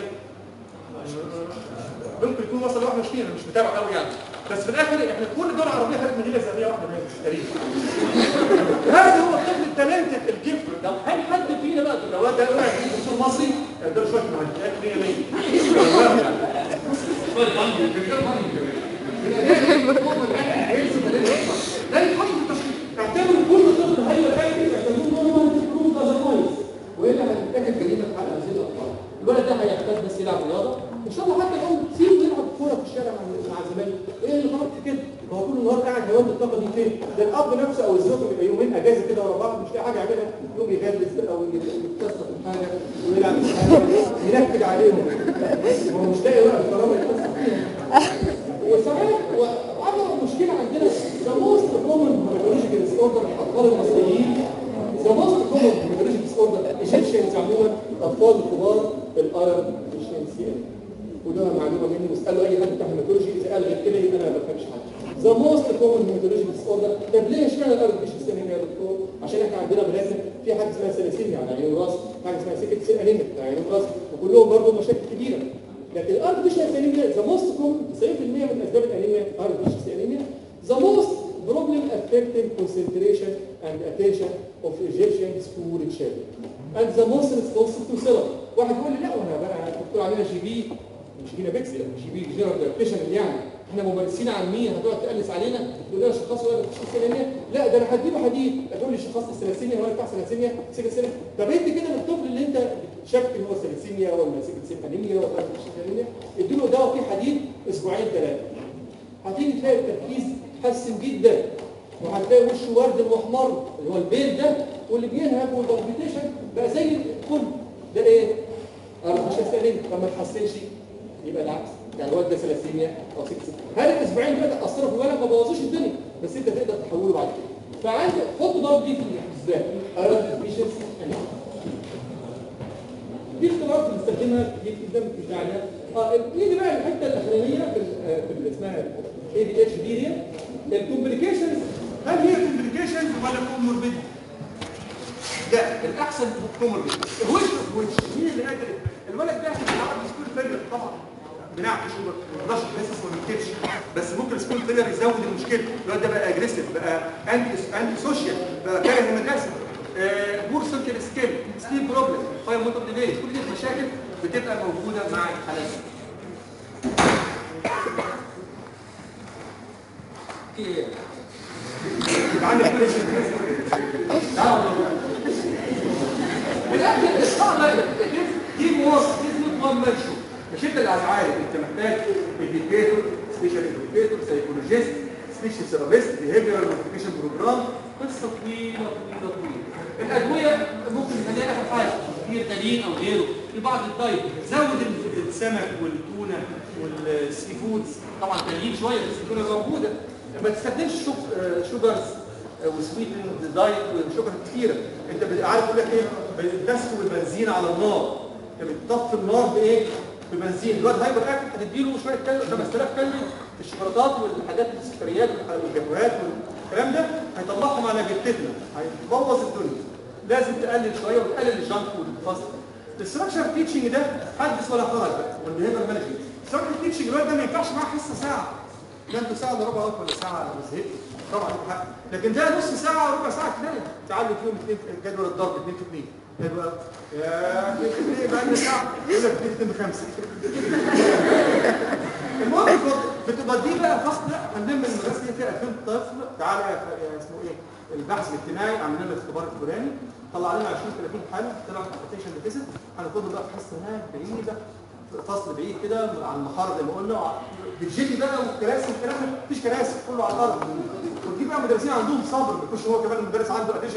S2: ممكن يكون وصل ل 21 انا مش متابع قوي يعني بس في الاخر احنا كل الدول العربيه خدت ميداليه ذهبيه واحده منهم في التاريخ هذا هو الطفل التالنتد الجفت لو هل حد فينا بقى لو ده وقع في دكتور مصري ده شويه مهندسات 100 100 لا يتحط في التشخيص تعتبر كل طفل هيبقى قاعد يعتبروه نورمال تكون كويس والا هتتاكد جريمه في حق هذه الاطفال الولد ده هيحتاج بس يلعب رياضه ان شاء الله حتى لو سيبه يلعب كوره في الشارع مع مع زمايله ايه اللي غلط في كده ما هو طول النهار قاعد هيودي الطاقه دي فين ده الاب نفسه او الزوج بيبقى يومين اجازه كده ورا بعض مش لاقي حاجه يعملها يوم يجلس بقى ويتكسر في حاجه ويلعب في حاجه ينكد عليهم ما هو مش لاقي وقت طالما يتكسر فيها وصحيح وعمل مشكله عندنا ذا موست كومن هيماتولوجيكال ديس اوردر الاطفال المصريين ذا موست كومن هيماتولوجيكال ديس اوردر ايجيبشنز عموما الاطفال الكبار الايرون ديفيشنسي وده معلومه مني واسالوا اي حد بتاع هيماتولوجي اذا قال غير كده يبقى انا ما بفهمش حاجه ذا موست كومن هيماتولوجيكال ديس اوردر طب ليه اشمعنى الايرون ديفيشنسي يا دكتور عشان احنا عندنا بلازم في حاجه اسمها سلاسيميا على عين الراس حاجه اسمها سيكل سيل انيميا على عين الراس وكلهم برضه مشاكل كبيره لكن الارتفيشال انيميا ذا موست كومن 90% من اسباب الانيميا artificial انيميا ذا موست problem affecting concentration and attention of Egyptian school children and the most responsive to therapy واحد يقول لي لا وانا بقى الدكتور علينا جي بي مش جينا بيكس جي بي جنرال بيشن يعني احنا ممارسين عامين هتقعد تقلس علينا تقول لنا شخصوا ولا تشخيص سلاميه لا ده انا هديله حديد هتقول لي شخصت السلاسيميا هو بتاع سلاسيميا سيكل سيل طب ادي كده للطفل اللي انت شاك ان هو سلاسيميا ولا سيكل سيل انيميا ولا تشخيص انيميا اديله دواء فيه حديد اسبوعين ثلاثه هتيجي تلاقي التركيز اتحسن جدا وهتلاقي وشه ورد واحمر اللي هو البيل ده واللي بينهج والبالبيتيشن بقى زي الفل ده ايه؟ ارتفيشال سليم طب ما تحسنش يبقى العكس يعني الواد ده ثلاثيميا او سكس هل الاسبوعين دول اثروا في الولد ما بوظوش الدنيا بس انت تقدر تحوله بعد كده فعندك حط ضرب دي في الحسبان ارتفيشال دي اختبارات بنستخدمها كتير جدا في بتاعنا اه نيجي بقى الحته الاخرانيه في ال- آه، في اللي اسمها اي دي اتش دي الكومبليكيشنز
S1: هل هي كومبليكيشنز ولا كوموربيد؟
S2: بقى الاحسن كوموربيد وش وش مين اللي قادر الولد ده هيتعرض لسكول فيلر طبعا بنعرف شو ما نقدرش نحس وما نكتبش بس ممكن السكول فيلر يزود المشكله الولد ده بقى اجريسيف بقى انتي انتي سوشيال بقى كاره المدرسه بور سوشيال سكيل سليب بروبلم هاي موتور ديلي كل دي مشاكل بتبقى موجوده مع الحالات دي. في ايه؟ يبقى عندك كل شيء بالاخر الصعبه دي موظف دي وان مان شو مش انت اللي هتعالج انت محتاج اديكيتور سبيشال اديكيتور سايكولوجيست سبيشال ثيرابيست بيهيفيرال موديفيكيشن بروجرام قصه طويله طويله طويله الادويه ممكن نخليها اخر حاجه في ريتالين او غيره في بعض الدايت زود ال- السمك والتونه والسي فودز طبعا تقليل شويه بس التونه موجوده ما تستخدمش شوك- آه، شوجرز وسويتن دايت وشوكولاته كتيره انت بت- عارف يقول لك ايه بتدسوا البنزين على النار انت بتطفي النار بايه ببنزين دلوقتي هايبر اكل هتديله شويه كالوري 5000 كالوري في الشوكولاتات والحاجات السكريات والجبهات والكلام ده هيطلعهم على جدتنا هيبوظ الدنيا لازم تقلل شويه وتقلل الجانك والفاست الستراكشر تيتشنج ده حدث ولا حرج بقى والبيهيفير مانجمنت الستراكشر تيتشنج الواد ده ما ينفعش معاه حصه ساعه ده انتوا ساعه الا ربع وقت ولا ساعه انا زهقت طبعا عندك حق لكن ده نص ساعه ربع ساعه كفايه تعلم فيهم اثنين جدول الضرب 2 في 2 جدول يا 2 في 2 بقى لنا ساعه يقول لك 2 في 5 المهم بتبقى دي بقى فصل لا هنلم المدرسه دي فيها 2000 طفل تعالى يا ف- يا اسمه ايه البحث الاجتماعي عاملين لنا الاختبار الفلاني طلع لنا 20 30 حاله طلع ابلكيشن ديفيسيت هناخده بقى في حصه هناك بعيده فصل بعيد كده على المحاره زي ما قلنا وع- بالجيلي بقى والكراسي والكلام ده مفيش كراسي كله على الارض ودي بقى مدرسين عندهم صبر بيخش هو كمان المدرس عنده اديشن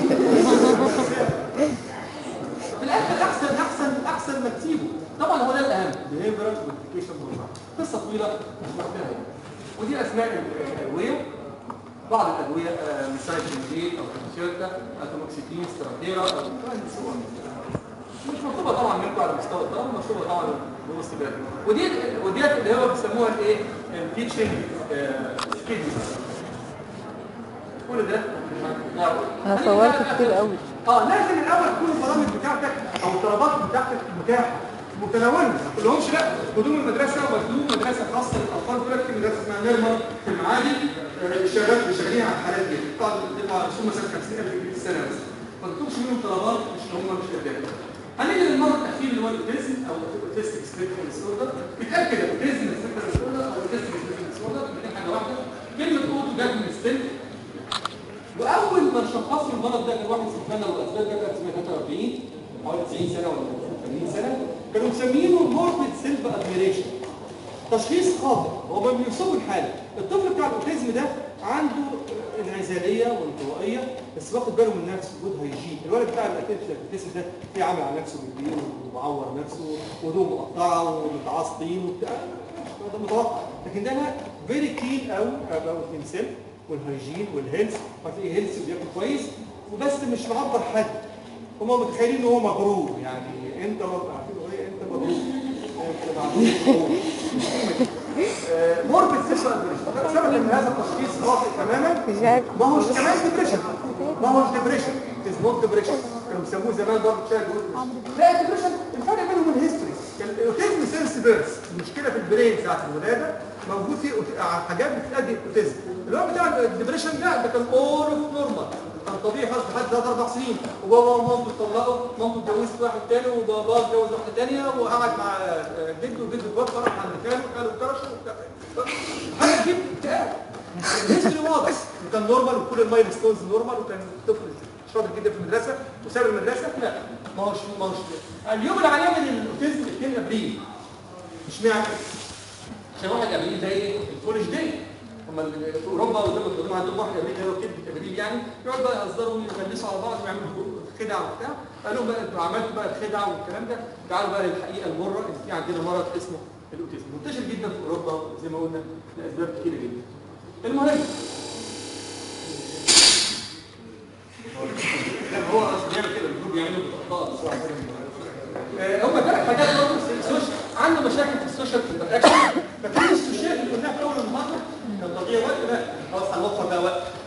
S2: في الاخر احسن احسن احسن ما تسيبه طبعا هو ده الاهم behavioral modification program قصه طويله مش وقتها يعني. ودي اسماء ال- الادويه بعض الادويه آه، مثال جنجيل او كونسيرتا اتوموكسيتين ستراتيرا او سو مش مكتوبه طبعا منكم على مستوى الطلبه مكتوبه طبعا بوسط بالك ودي وديت اللي هو بيسموها الايه التيتشنج سكيدز كل ده
S3: انا صورت كتير قوي
S2: اه لازم الاول تكون البرامج بتاعتك او الطلبات بتاعتك متاحه متناوله ما تقولهمش لا قدوم المدرسه ومدلوم مدرسه خاصه للاطفال يقول لك في مدرسه اسمها نيرمر في المعادي آه، شغال شغالين على الحالات دي طبعا بتبقى رسوم مثلا 50000 جنيه في السنه بس ما تطلبش منهم طلبات مش هم مش قدامك هنيجي للمرض الاخير اللي هو الاوتيزم او الاوتيستيك سبيكترم ديسوردر بيتقال كده اوتيزم سبيكترم ديسوردر او اوتيستيك سبيكترم ديسوردر الاثنين حاجه واحده كلمه اوتو جت من السن واول ما شخصوا المرض ده كان واحد سبحانه والاسباب ده كانت 1943 حوالي 90 سنه ولا 80 سنه كانوا مسمينه موربيد سيلف ادميريشن تشخيص خاطئ هو ما بيوصفوا الحاله الطفل بتاع الاوتيزم ده عنده انعزاليه وانطوائيه بس واخد باله من نفسه جود هيجين الولد بتاع الاوتيزم ده في عامل على نفسه بالدين ومعور نفسه ودوم مقطعه ومتعاص طين وبتاع ده متوقع لكن ده لا فيري كين قوي اباوت هيم سيلف والهيجين والهيلث هتلاقيه هيلث وبياكل كويس وبس مش معبر حد هم متخيلين ان هو مغرور يعني انت مغرور عارفين الاغنيه انت مغرور انت مغرور موربيد سيشوال سبب ان هذا التشخيص خاطئ تماما
S3: جاك
S2: ما هوش كمان ديبريشن ما هوش ديبريشن از نوت ديبريشن كانوا بيسموه زمان برضه تشايلد لا ديبريشن الفرق بينهم الهيستوري الاوتيزم سيرس بيرس المشكله في البرين ساعه الولاده موجود فيه أوت- حاجات بتؤدي الاوتيزم اللي هو بتاع الديبريشن ده ده كان اول اوف نورمال كان طبيعي خالص لحد ثلاث اربع سنين وبابا ومامته اتطلقوا مامته اتجوزت واحد تاني وبابا اتجوز واحده تانيه وقعد مع آه، جده وجده اتوفى راح عند خاله وخاله اتكرش حاجه تجيب اكتئاب الهيستوري واضح وكان نورمال وكل المايل ستونز نورمال وكان طفل شاطر جدا في المدرسه وساب المدرسه لا ما هوش ما هوش اليوم اللي عليه من الاوتيزم 2 ابريل مش معنى عشان واحد ابريل زي ايه؟ الكوليج داي هم اللي في اوروبا وزي ما بتقولوا عندهم واحد ابريل اللي هو كلمه ابريل يعني يقعدوا بقى يهزروا ويغلسوا على بعض ويعملوا خدع وبتاع قال لهم بقى انتوا عملتوا بقى الخدع والكلام ده تعالوا بقى للحقيقه المره ان في عندنا مرض اسمه الاوتيزم منتشر جدا في اوروبا زي ما قلنا لاسباب كتيره جدا المهم لما هو اصلا بيعمل كده المفروض يعملوا بالاخطاء بسرعه آه، هم ثلاث حاجات برضه في السوشيال عنده مشاكل في السوشيال انتراكشن فكل السوشيال اللي قلناها في اول المحاضره كان تضييع وقت لا خلاص هنوفر بقى وقت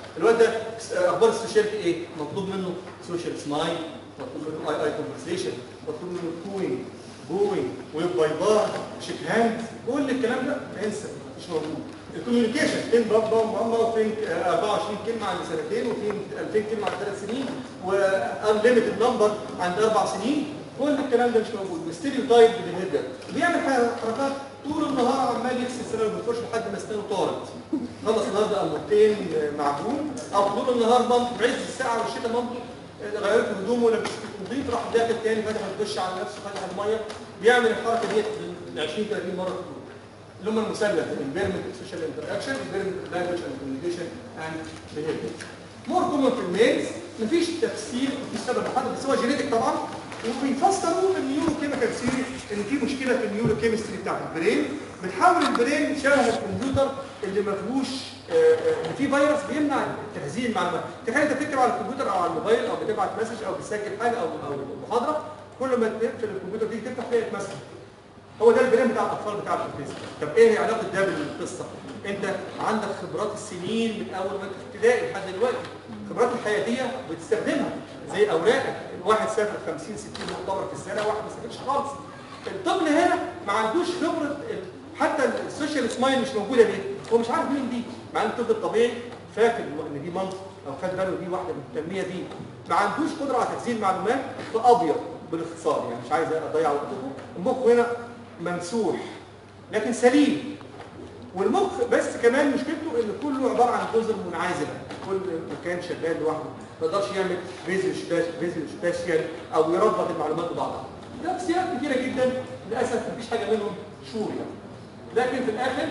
S2: الواد ده اخبار السوشيالتي ايه مطلوب منه سوشيال سمايل مطلوب منه اي اي كونفرسيشن مطلوب منه كوينج بوينج ويب باي بار شيك هاند كل الكلام ده انسى مش موجود الكوميونيكيشن فين بابا وماما وفين آه، 24 كلمه عند سنتين وفين 2000 كلمه عند ثلاث سنين وانليمتد نمبر عند اربع سنين كل الكلام ده مش موجود وستيريو تايب بيهيفير بيعمل حركات طول النهار عمال يغسل سنه وبيفرش لحد ما اسنانه طارت خلص النهارده قلبتين معجون او طول النهار مامته في عز الساعه والشتاء مامته غيرت هدومه ولبست نظيف راح داخل تاني فتح الدش على نفسه فتح الميه بيعمل الحركه ديت ل 20 30 مره في اليوم اللي هم المثلث environment social interaction environment language and communication and behavior مور كومن في الميلز مفيش تفسير مفيش سبب محدد بس هو جينيتك طبعا وبيفسروا النيورو كيميكال ثيوري ان في مشكله في النيورو كيمستري بتاعت البرين بتحول البرين شبه الكمبيوتر اللي ما فيهوش آه، آه، ان في فيروس بيمنع تخزين المعلومات تخيل انت بتكتب على الكمبيوتر او على الموبايل او بتبعت مسج او بتسجل حاجه او او محاضره كل ما تقفل الكمبيوتر دي تفتح تلاقي مسج هو ده البرين بتاع الاطفال بتاع الاوتيزم طب ايه علاقه ده بالقصه انت عندك خبرات السنين من اول ما انت في ابتدائي لحد دلوقتي خبرات الحياتيه بتستخدمها زي اوراقك واحد سافر 50 60 مؤتمر في السنه واحد ما سافرش خالص الطفل هنا ما عندوش خبره ال- حتى السوشيال سمايل مش موجوده ليه هو مش عارف مين دي مع ان الطفل الطبيعي فاكر ان دي مامته او خد باله دي واحده مهتميه بيه ما عندوش قدره على تخزين المعلومات فابيض بالاختصار يعني مش عايز اضيع وقتكم المخ هنا ممسوح لكن سليم والمخ بس كمان مشكلته ان كله عباره عن جزر منعزله كل مكان شغال لوحده ما يقدرش يعمل فيزل فيزل سبيشال او يربط المعلومات ببعضها ده بسياق كتيره جدا للاسف مفيش حاجه منهم شور يعني لكن في الاخر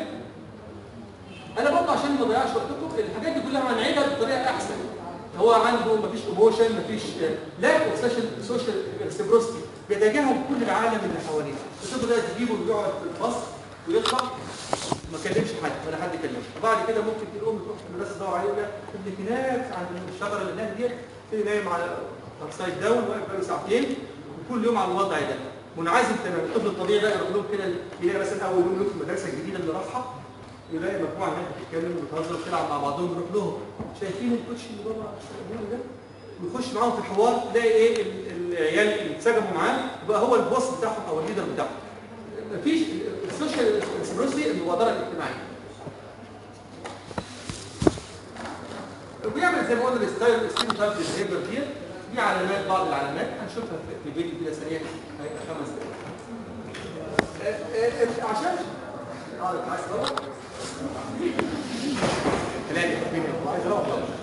S2: انا برضه عشان ما اضيعش وقتكم الحاجات دي كلها هنعيدها بطريقه احسن هو عنده مفيش ايموشن مفيش لاك اوف سوشيال سوشيال ريسبروستي بيتجاهل كل العالم اللي حواليه الطفل ده تجيبه ويقعد في الفصل ويطلع ما كلمش حد ولا حد كلمه وبعد كده ممكن الام تروح المدرسه تدور عليه ولا ابنك هناك عند الشجره اللي هناك ديت تلاقيه نايم على ابسايد داون واقف بقاله ساعتين وكل يوم على الوضع ده منعزل تماما الطفل الطبيعي ده يروح لهم كده يلاقي مثلا اول يوم له في المدرسه الجديده اللي راحها يلاقي مجموعه هناك بتتكلم وبتهزر وتلعب مع بعضهم يروح لهم شايفين الكوتش اللي بابا بيعمل ده ويخش معاهم في الحوار تلاقي ايه ال- العيال اللي اتسجموا معاه يبقى هو البوس بتاعهم او الليدر بتاعهم مفيش السوشيال سبروسي المبادره الاجتماعيه بيعمل زي ما قلنا الستايل الستيم تايب بيهيفير دي دي علامات بعض العلامات هنشوفها في- في فيديو كده سريع هيبقى خمس دقايق آه، آه، عشان اه انت عايز تروح؟ ثلاثة مين عايز اروح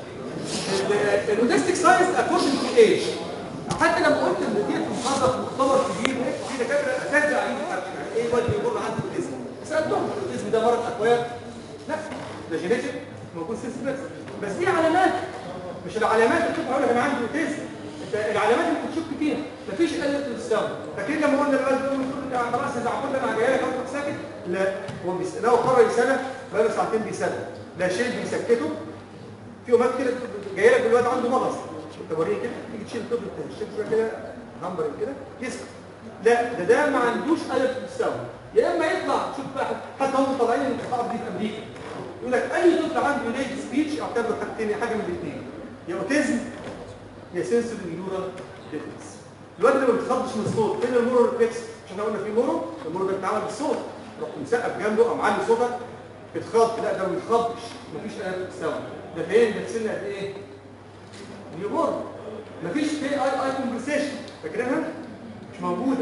S2: الاوتستيك ساينس اكوردنج تو ايج حتى لما قلت ان دي في محاضره في مؤتمر كبير في دكاتره اساتذه قاعدين يحكوا ايه الواد اللي يمر عنده اوتيزم سالتهم الاوتيزم ده مرض اكوير لا ده جينيتك موجود سيس بس بس دي علامات مش العلامات اللي بتبقى اقول لك انا عندي اوتيزم انت العلامات اللي بتشك فيها مفيش قله التساوي لكن لما قلنا الواد ده يقول انت خلاص اذا عقلت انا جاي لك اروح ساكت لا هو بيس... لو قرر يسالك بقاله ساعتين بيسالك لا شيء بيسكته في يومات كده جاي لك الواد عنده مغص انت وريه كده تيجي تشيل الطفل تشيل شويه كده همبر كده يسكت لا ده ده ما عندوش قلب تساوي يا اما يطلع شوف بقى حتى هم طالعين الانتخابات دي في امريكا يقول لك اي طفل عنده ليد سبيتش اعتبره حاجتين حاجه من الاثنين يا اوتيزم يا سنسوري نيورال ديفنس الواد اللي ما بيتخضش من الصوت فين المورو ريفلكس مش احنا قلنا في مورو المورو ده بيتعمل بالصوت رحت مسقف جنبه او معلي صوتك اتخض لا ده ما بيتخضش مفيش قلب تساوي ده فين ده في سن قد ايه؟ نيوبورن مفيش في اي اي كونفرسيشن فاكرينها؟ مش موجوده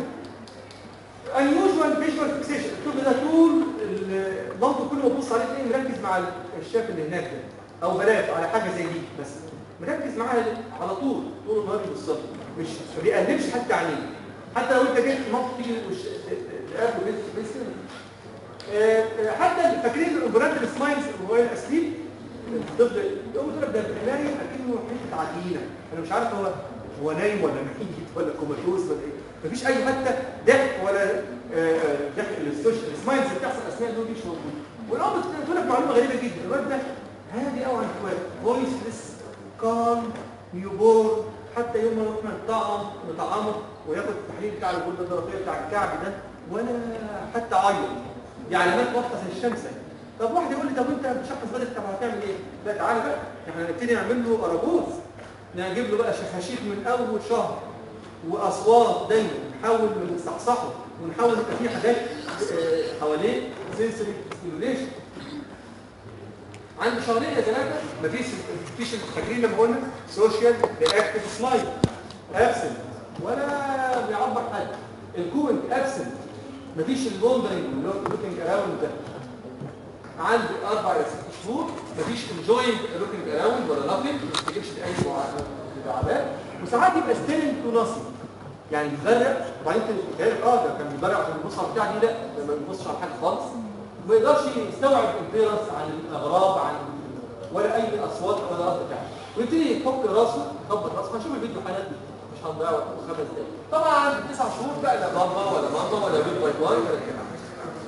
S2: unusual visual fixation الطفل ده طول ال- ضغطه كل ما تبص عليه تلاقيه مركز مع الشاف اللي هناك ده او بلاش على حاجه زي دي بس مركز معاها على طول طول النهار بالظبط مش ما بيقلبش حتى عينيه حتى لو انت جيت نط تيجي وش- تقابله بس بس آه، آه، حتى فاكرين الاوبرانتال سمايلز وهو الاسليب الطفل يقوم يقول لك ده نايم اكنه حته عجينه انا مش عارف هو هو نايم ولا ميت ولا كوماتوز ولا ايه مفيش اي حتى ضحك ولا آه، آه، ضحك السوشيال السمايلز اللي بتحصل اثناء النوم دي مش موجوده والام بتقول لك معلومه غريبه جدا الواد ده هادي قوي عن اخواته فويسلس كالم نيوبورن حتى يوم ما رحنا نطعم نطعمه وياخد التحليل بتاع الغده الدرقيه بتاع الكعب ده ولا حتى عيط دي علامات واضحه زي الشمس طب واحد يقول لي طب انت بتشخص بدري طب هتعمل ايه؟ لا تعالى بقى احنا هنبتدي نعمل له اراجوز نجيب له بقى شخاشيك من اول شهر واصوات دايما نحاول نصحصحه ونحاول يبقى في حاجات آه، حواليه سنسوري ستيميوليشن عند شهرين يا ثلاثه مفيش مفيش فاكرين لما قلنا سوشيال رياكتيف سلايد ابسنت ولا بيعبر حاجه الكوينت ابسنت مفيش الوندرنج اللي هو لوكينج اراوند ده عنده اربع الى ست شهور مفيش انجوينج لوكينج اراوند ولا نافين ما بيجيبش اي مداعبات وساعات يبقى ستيلنج تو ناثينج يعني بيتبرع وبعدين تتهيألك اه ده كان بيتبرع عشان يبص على البتاع دي لا ده ما بيبصش على حاجه خالص ما يقدرش يستوعب الفيروس عن الاغراب عن ولا اي اصوات ولا رد فعل ويبتدي يفك راسه يخبط راسه هنشوف الفيديو حالات مش هنضيع وقت خمس دقايق طبعا عند تسع شهور بقى لا بابا ولا ماما ولا بيت باي باي ولا الكلام ده.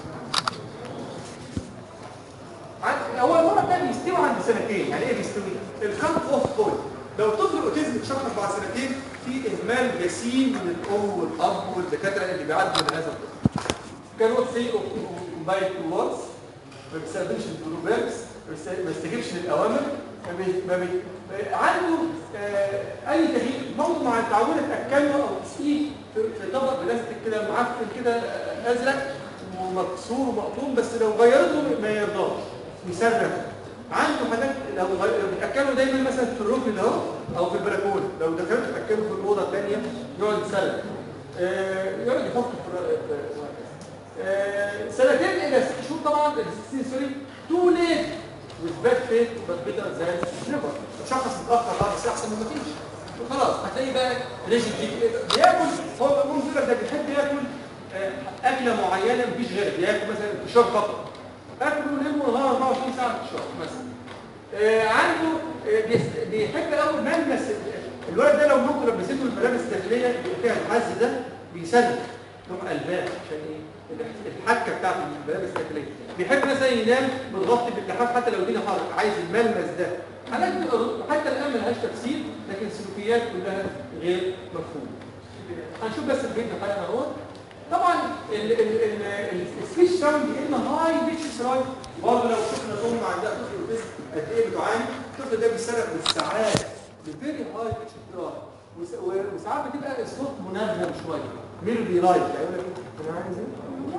S2: عند- هو المره الثانيه يستوي عند سنتين يعني ايه بيستوي؟ الكات اوف بوينت لو طفل اوتيزم اتشخص بعد سنتين في اهمال جسيم من الام والاب والدكاتره اللي بيعالجوا من هذا الطفل كانوا سي بايت وورز ما بيستخدمش البروبيركس ما بيستجيبش للاوامر ما بي ما بي عنده آه اي تغيير برضه مع التعود تاكله او تسقيه في في طبق بلاستيك كده معفن كده آه، ازرق ومكسور ومقطوم بس لو غيرته ما يرضاش يصرخ عنده حاجات لو غي- لو بتاكله دايما مثلا في الركن ده اهو او في البلكونه لو دخلت تاكله في الاوضه الثانيه يقعد يصرخ آه، يقعد يحط في في- آه، سنتين الى ست شهور طبعا السنسوري تو ليت وثبات فيت بس بيتر زي نيفر شخص متاخر اه بس احسن من ما فيش خلاص هتلاقي بقى ريجن بياكل هو ممكن يقول لك ده بيحب ياكل آه، اكله معينه مفيش غيرها بياكل مثلا فشار فقط اكله ليل ونهار 24 ساعه في الشهر مثلا آه، عنده آه، بيست- بيحب قوي ملمس ال- الولد ده لو ممكن لبسته الملابس الداخليه بيبقى فيها الحز ده بيسلم تروح قلبان عشان ايه الح- الحكه بتاعت الملابس الداخليه بيحب مثلا ينام متغطي باللحاف حتى لو الدنيا حر عايز الملمس ده حالات بتبقى- حتى الان ملهاش تفسير لكن السلوكيات كلها غير مفهومه هنشوف بس الفيديو حالا اهو طبعا السبيش ساوند يا اما هاي بيتش ساوند برضه لو شفنا ام عندها طفل اوتيزم قد ايه بتعاني الطفل ده بيصرخ بالساعات بفيري هاي بيتش ساوند وساعات بتبقى الصوت منغم شويه ميلودي لايك يعني يقول لك إيه؟ انا عايز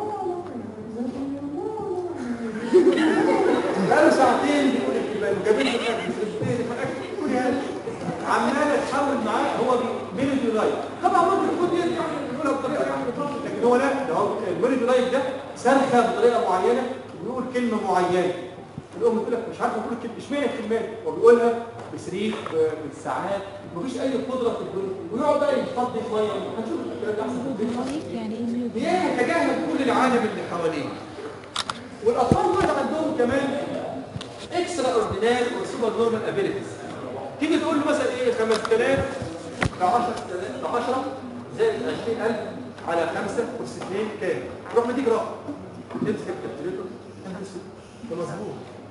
S2: ايه بقاله ساعتين بيقول لك يبقى الجبين في الأكل، في البيت، في الأكل، يقول يا هلا. عمال تحاول معاه هو ميلودي لايك طبعا ممكن يكون دي يعني يقولها بطريقه يعني بتنطق، لكن هو لا ده هو الميلودي لايك ده صرخه بطريقه معينه وبيقول كلمه معينه الام تقول لك مش عارفه اقول الكلمه اشمعنى الكلمات وبيقولها بصريخ ب- بالساعات مفيش اي قدره في الدنيا ويقعد بقى يفضي شويه هنشوف الكلام ده احسن في الفيديو.
S3: يعني ايه ميوت
S2: بيتجاهل كل العالم اللي حواليه والاطفال دول عندهم كمان اكسترا اوردينار وسوبر نورمال ابيليتيز تيجي تقول له مثلا ايه 5000 ب 10 ب 10 زائد 20000 على 5 اس 2 كام؟ روح مديك رقم تمسك الكالكوليتر ده مظبوط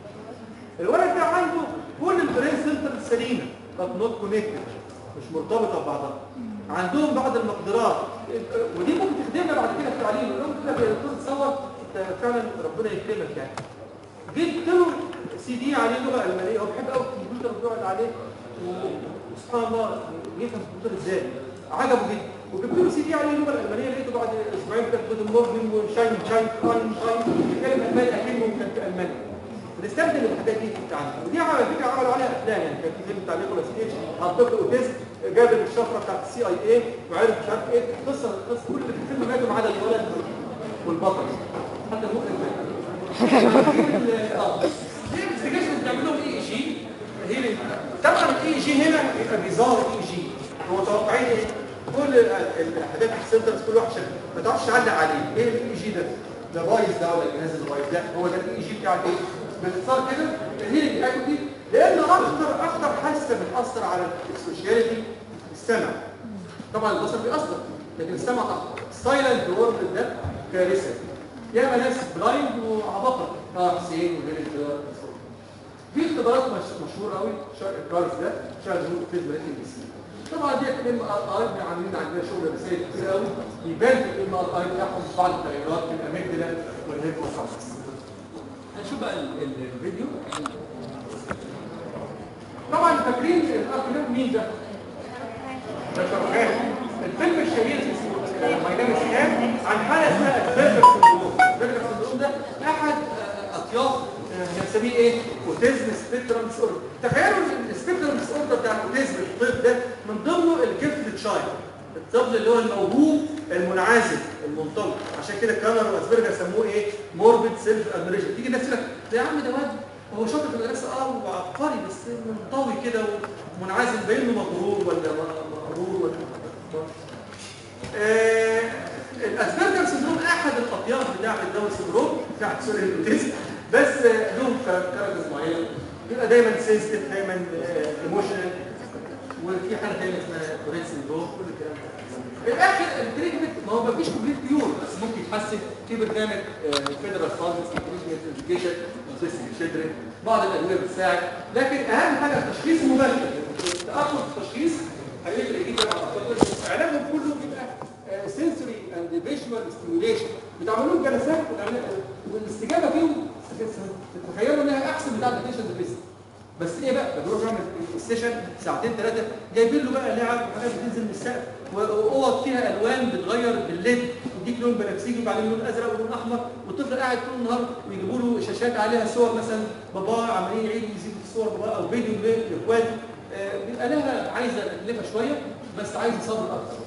S2: الولد ده عنده كل البرين سنتر سليمه بس نوت كونكتد مش مرتبطه ببعضها عندهم بعض المقدرات ودي ممكن تخدمنا بعد كده في التعليم الام كده يا دكتور تصور انت فعلا ربنا يكرمك يعني جبت له سي دي عليه لغه المانيه هو بيحب قوي الكمبيوتر بيقعد عليه و- وسبحان الله بيفهم الكمبيوتر ازاي عجبه جدا وجبت له سي دي عليه اللغه الالمانيه لقيته بعد اسبوعين كده جود مورجن وشاين شاين شاين شاين بيتكلم الماني اكنه كان في المانيا بنستخدم الحاجات دي في التعليم ودي على فكره عملوا عليها افلام يعني كان في فيلم بتاع نيكولاس كيج عن طفل اوتيست جاب الشفره بتاعت السي اي اي وعرف مش عارف ايه قصه قصه كل اللي في الفيلم ماتوا ما عدا الولد والبطل حتى المخرج مات اه دي انفستيجيشن بتعمل لهم اي جي هيلينج طبعا الاي جي هنا يبقى بيظهر اي جي هو متوقعين ايه؟ كل ال- الحاجات في السنترز كل واحد شكل ما تعرفش تعلق عليه ايه الاي جي ده؟ ده بايظ ده ولا الجهاز اللي بايظ ده هو ده الاي جي بتاع ايه؟ باختصار كده الهيلينج اكوتي لان اكتر اكتر حاسه بتاثر على السوشياليتي السمع طبعا البصر بيأثر لكن السمع اكتر السايلنت وورد ده كارثه ياما ناس بلايند وعبقرة طه حسين وغير الكلام في اختبارات مش- مشهوره قوي الكارس ده شارج نوت فيز ريتنج سي طبعا دي الام ار اي عاملين عندنا شغل رسائل كتير قوي يبان في الام ار اي بتاعهم بعض التغيرات في الاميجدلا والهيب والخمس هنشوف بقى ال- ال- الفيديو طبعا فاكرين الاخ ده مين ده؟ ده شغال الفيلم الشهير اسمه ماي نيم كان عن حاله اسمها البرجر سندروم البرجر سندروم ده احد آه، اطياف آه، بنسميه ايه؟ اوتيزم سبيكترم ديس اوردر تخيلوا ان السبيكترم ديس اوردر بتاع الاوتيزم الطب ده من ضمنه الجفت تشايلد الطفل اللي هو الموهوب المنعزل المنطلق عشان كده كانر واسبرجر سموه ايه؟ موربيد سيلف ادميريشن تيجي الناس تقول لك ده يا عم ده واد هو شاطر في المدرسه اه وعبقري بس منطوي كده ومنعزل باين له مغرور ولا م- مغرور ولا آه الاسبرجر سندروم احد الاطياف بتاعه الداون سندروم بتاعه سوري الاوتيزم بس آه، لهم كاركترز معينه بيبقى دايما سنسيتيف دايما ايموشنال وفي حاله ثانيه اسمها توريت سندروم كل الكلام ده في الاخر التريتمنت ما هو مفيش كومبليت كيور بس ممكن يتحسن في برنامج فيدرال فاندز تريتمنت اديوكيشن سيستم شيلدرن بعض الادويه بتساعد لكن اهم حاجه التشخيص المبكر تاخر التشخيص هيفرق جدا مع الاطفال علاجهم كله بيبقى سنسوري اند فيجوال ستيميوليشن بتعملوا لهم جلسات والعلاج- والاستجابه فيهم تتخيلوا انها احسن بتاع الاتنشن ديفيسيت بس ايه بقى بنروح نعمل السيشن ساعتين ثلاثه جايبين له بقى لعب وحاجات بتنزل من السقف واوض فيها الوان بتغير بالليل يديك لون بنفسجي وبعدين لون ازرق ولون احمر والطفل قاعد طول النهار ويجيبوا له شاشات عليها صور مثلا باباه عمالين يعيدوا يزيدوا في صور باباه او فيديو لاخواته آه، بيبقى لها عايزه تكلفه شويه بس عايزه صبر اكتر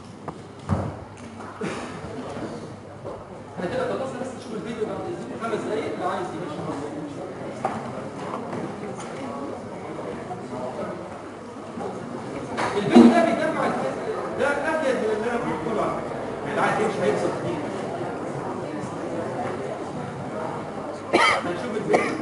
S2: احنا كده خلصنا بس نشوف الفيديو بعد اذنكم خمس دقايق لو عايز يمشي الفيديو ده بيجمع الفيديو ده افيد من اللي انا بقوله على فكره يعني اللي عايز يمشي هيكسب كتير هنشوف الفيديو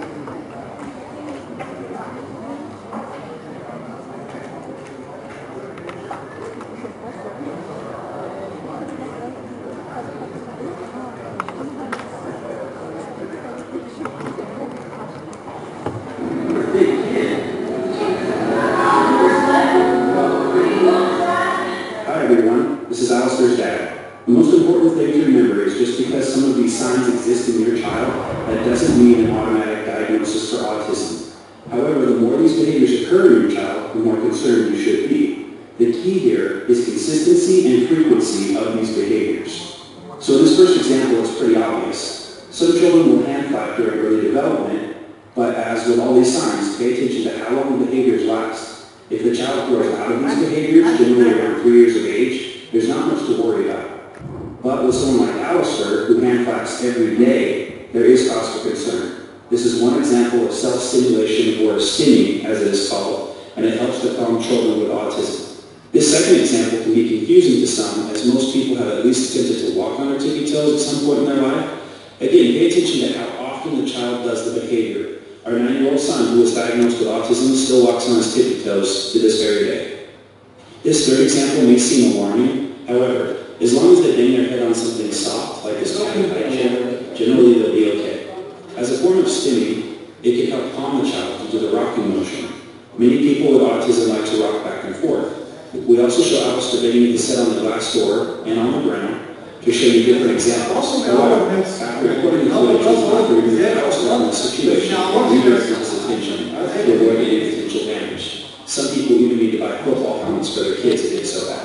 S4: Hi everyone, this is Alistair's dad. The most important thing to remember is just because some of these signs exist in your child, that doesn't mean an automatic diagnosis for autism. However, the more these behaviors occur in your child, the more concerned you should be. The key here is consistency and frequency of these behaviors. So in this first example, it's pretty obvious. Some children will hand clap during early development, but as with all these signs, pay attention to how long the behaviors last. If the child grows out of these behaviors, generally around three years of age, there's not much to worry about. But with someone like Alistair, who hand claps every day, there is cause for concern. This is one example of self-stimulation or stimming, as it is called, and it helps to calm children with autism. This second example can be confusing to some, as most people have at least attempted to walk on their tippy toes at some point in their life. Again, pay attention to how often the child does the behavior. Our nine-year-old son, who was diagnosed with autism, still walks on his tippy toes to this very day. This third example may seem alarming. However, as long as they bang their head on something soft, like this kind of high chair, generally they'll be okay. As a form of stimming, it can help calm the child due to the rocking motion. Many people with autism like to rock back and forth. We also show Alistair banging his head on the glass door and on the ground to show you different examples. However, after recording the footage, it's not to remove Alistair from the situation and redirect his attention to avoid any potential damage. Some people even need to buy football helmets for their kids if it's so bad.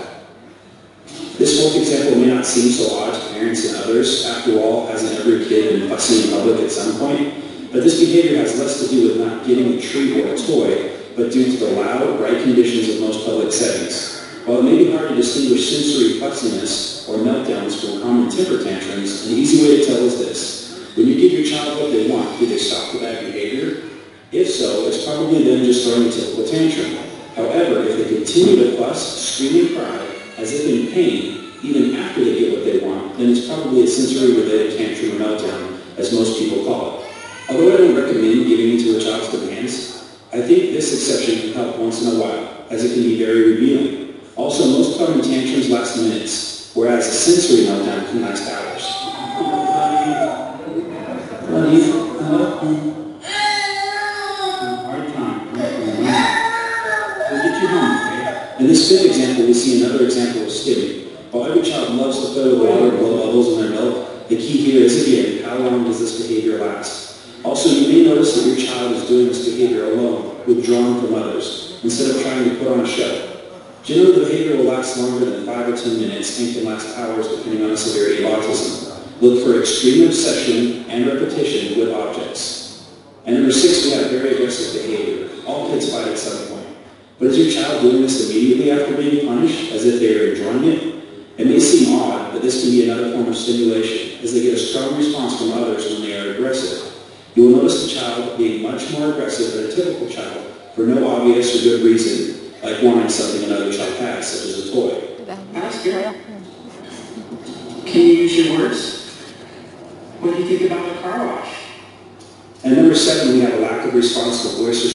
S4: This fourth example may not seem so odd to parents and others. After all, hasn't every kid been fussing in public at some point? But this behavior has less to do with not getting a treat or a toy, but due to the loud, bright conditions of most public settings. While it may be hard to distinguish sensory fussiness or meltdowns from common temper tantrums, an easy way to tell is this. When you give your child what they want, do they stop the bad behavior? If so, it's probably them just throwing a typical tantrum. However, if they continue to fuss, scream and cry, as if in pain, even after they get what they want, then it's probably a sensory-related tantrum or meltdown, as most people call it. Although I don't recommend giving in to a child's demands, I think this exception can help once in a while, as it can be very revealing. Also, most common tantrums last minutes, whereas a sensory meltdown can last hours. Honey, uh, hard time. We'll get you home, okay? In this fifth example, we see another example of stimming. While every child loves to play with water and blow bubbles in their milk, the key here is again, how long does this behavior last? Also, you may notice that your child is doing this behavior alone, withdrawn from others, instead of trying to put on a show. Generally, the behavior will last longer than 5 or 10 minutes and can last hours depending on the severity of autism. Look for extreme obsession and repetition with objects. And number six, we have very aggressive behavior. All kids fight at some point. But is your child doing this immediately after being punished, as if they are enjoying it? It may seem odd, but this can be another form of stimulation, as they get a strong response from others when they are aggressive. You will notice the child being much more aggressive than a typical child for no obvious or good reason, like wanting something another child has, such as a toy.
S5: Ask her. Can you use your words? What do you think about the car wash?
S4: And number seven, we have a lack of responsible voice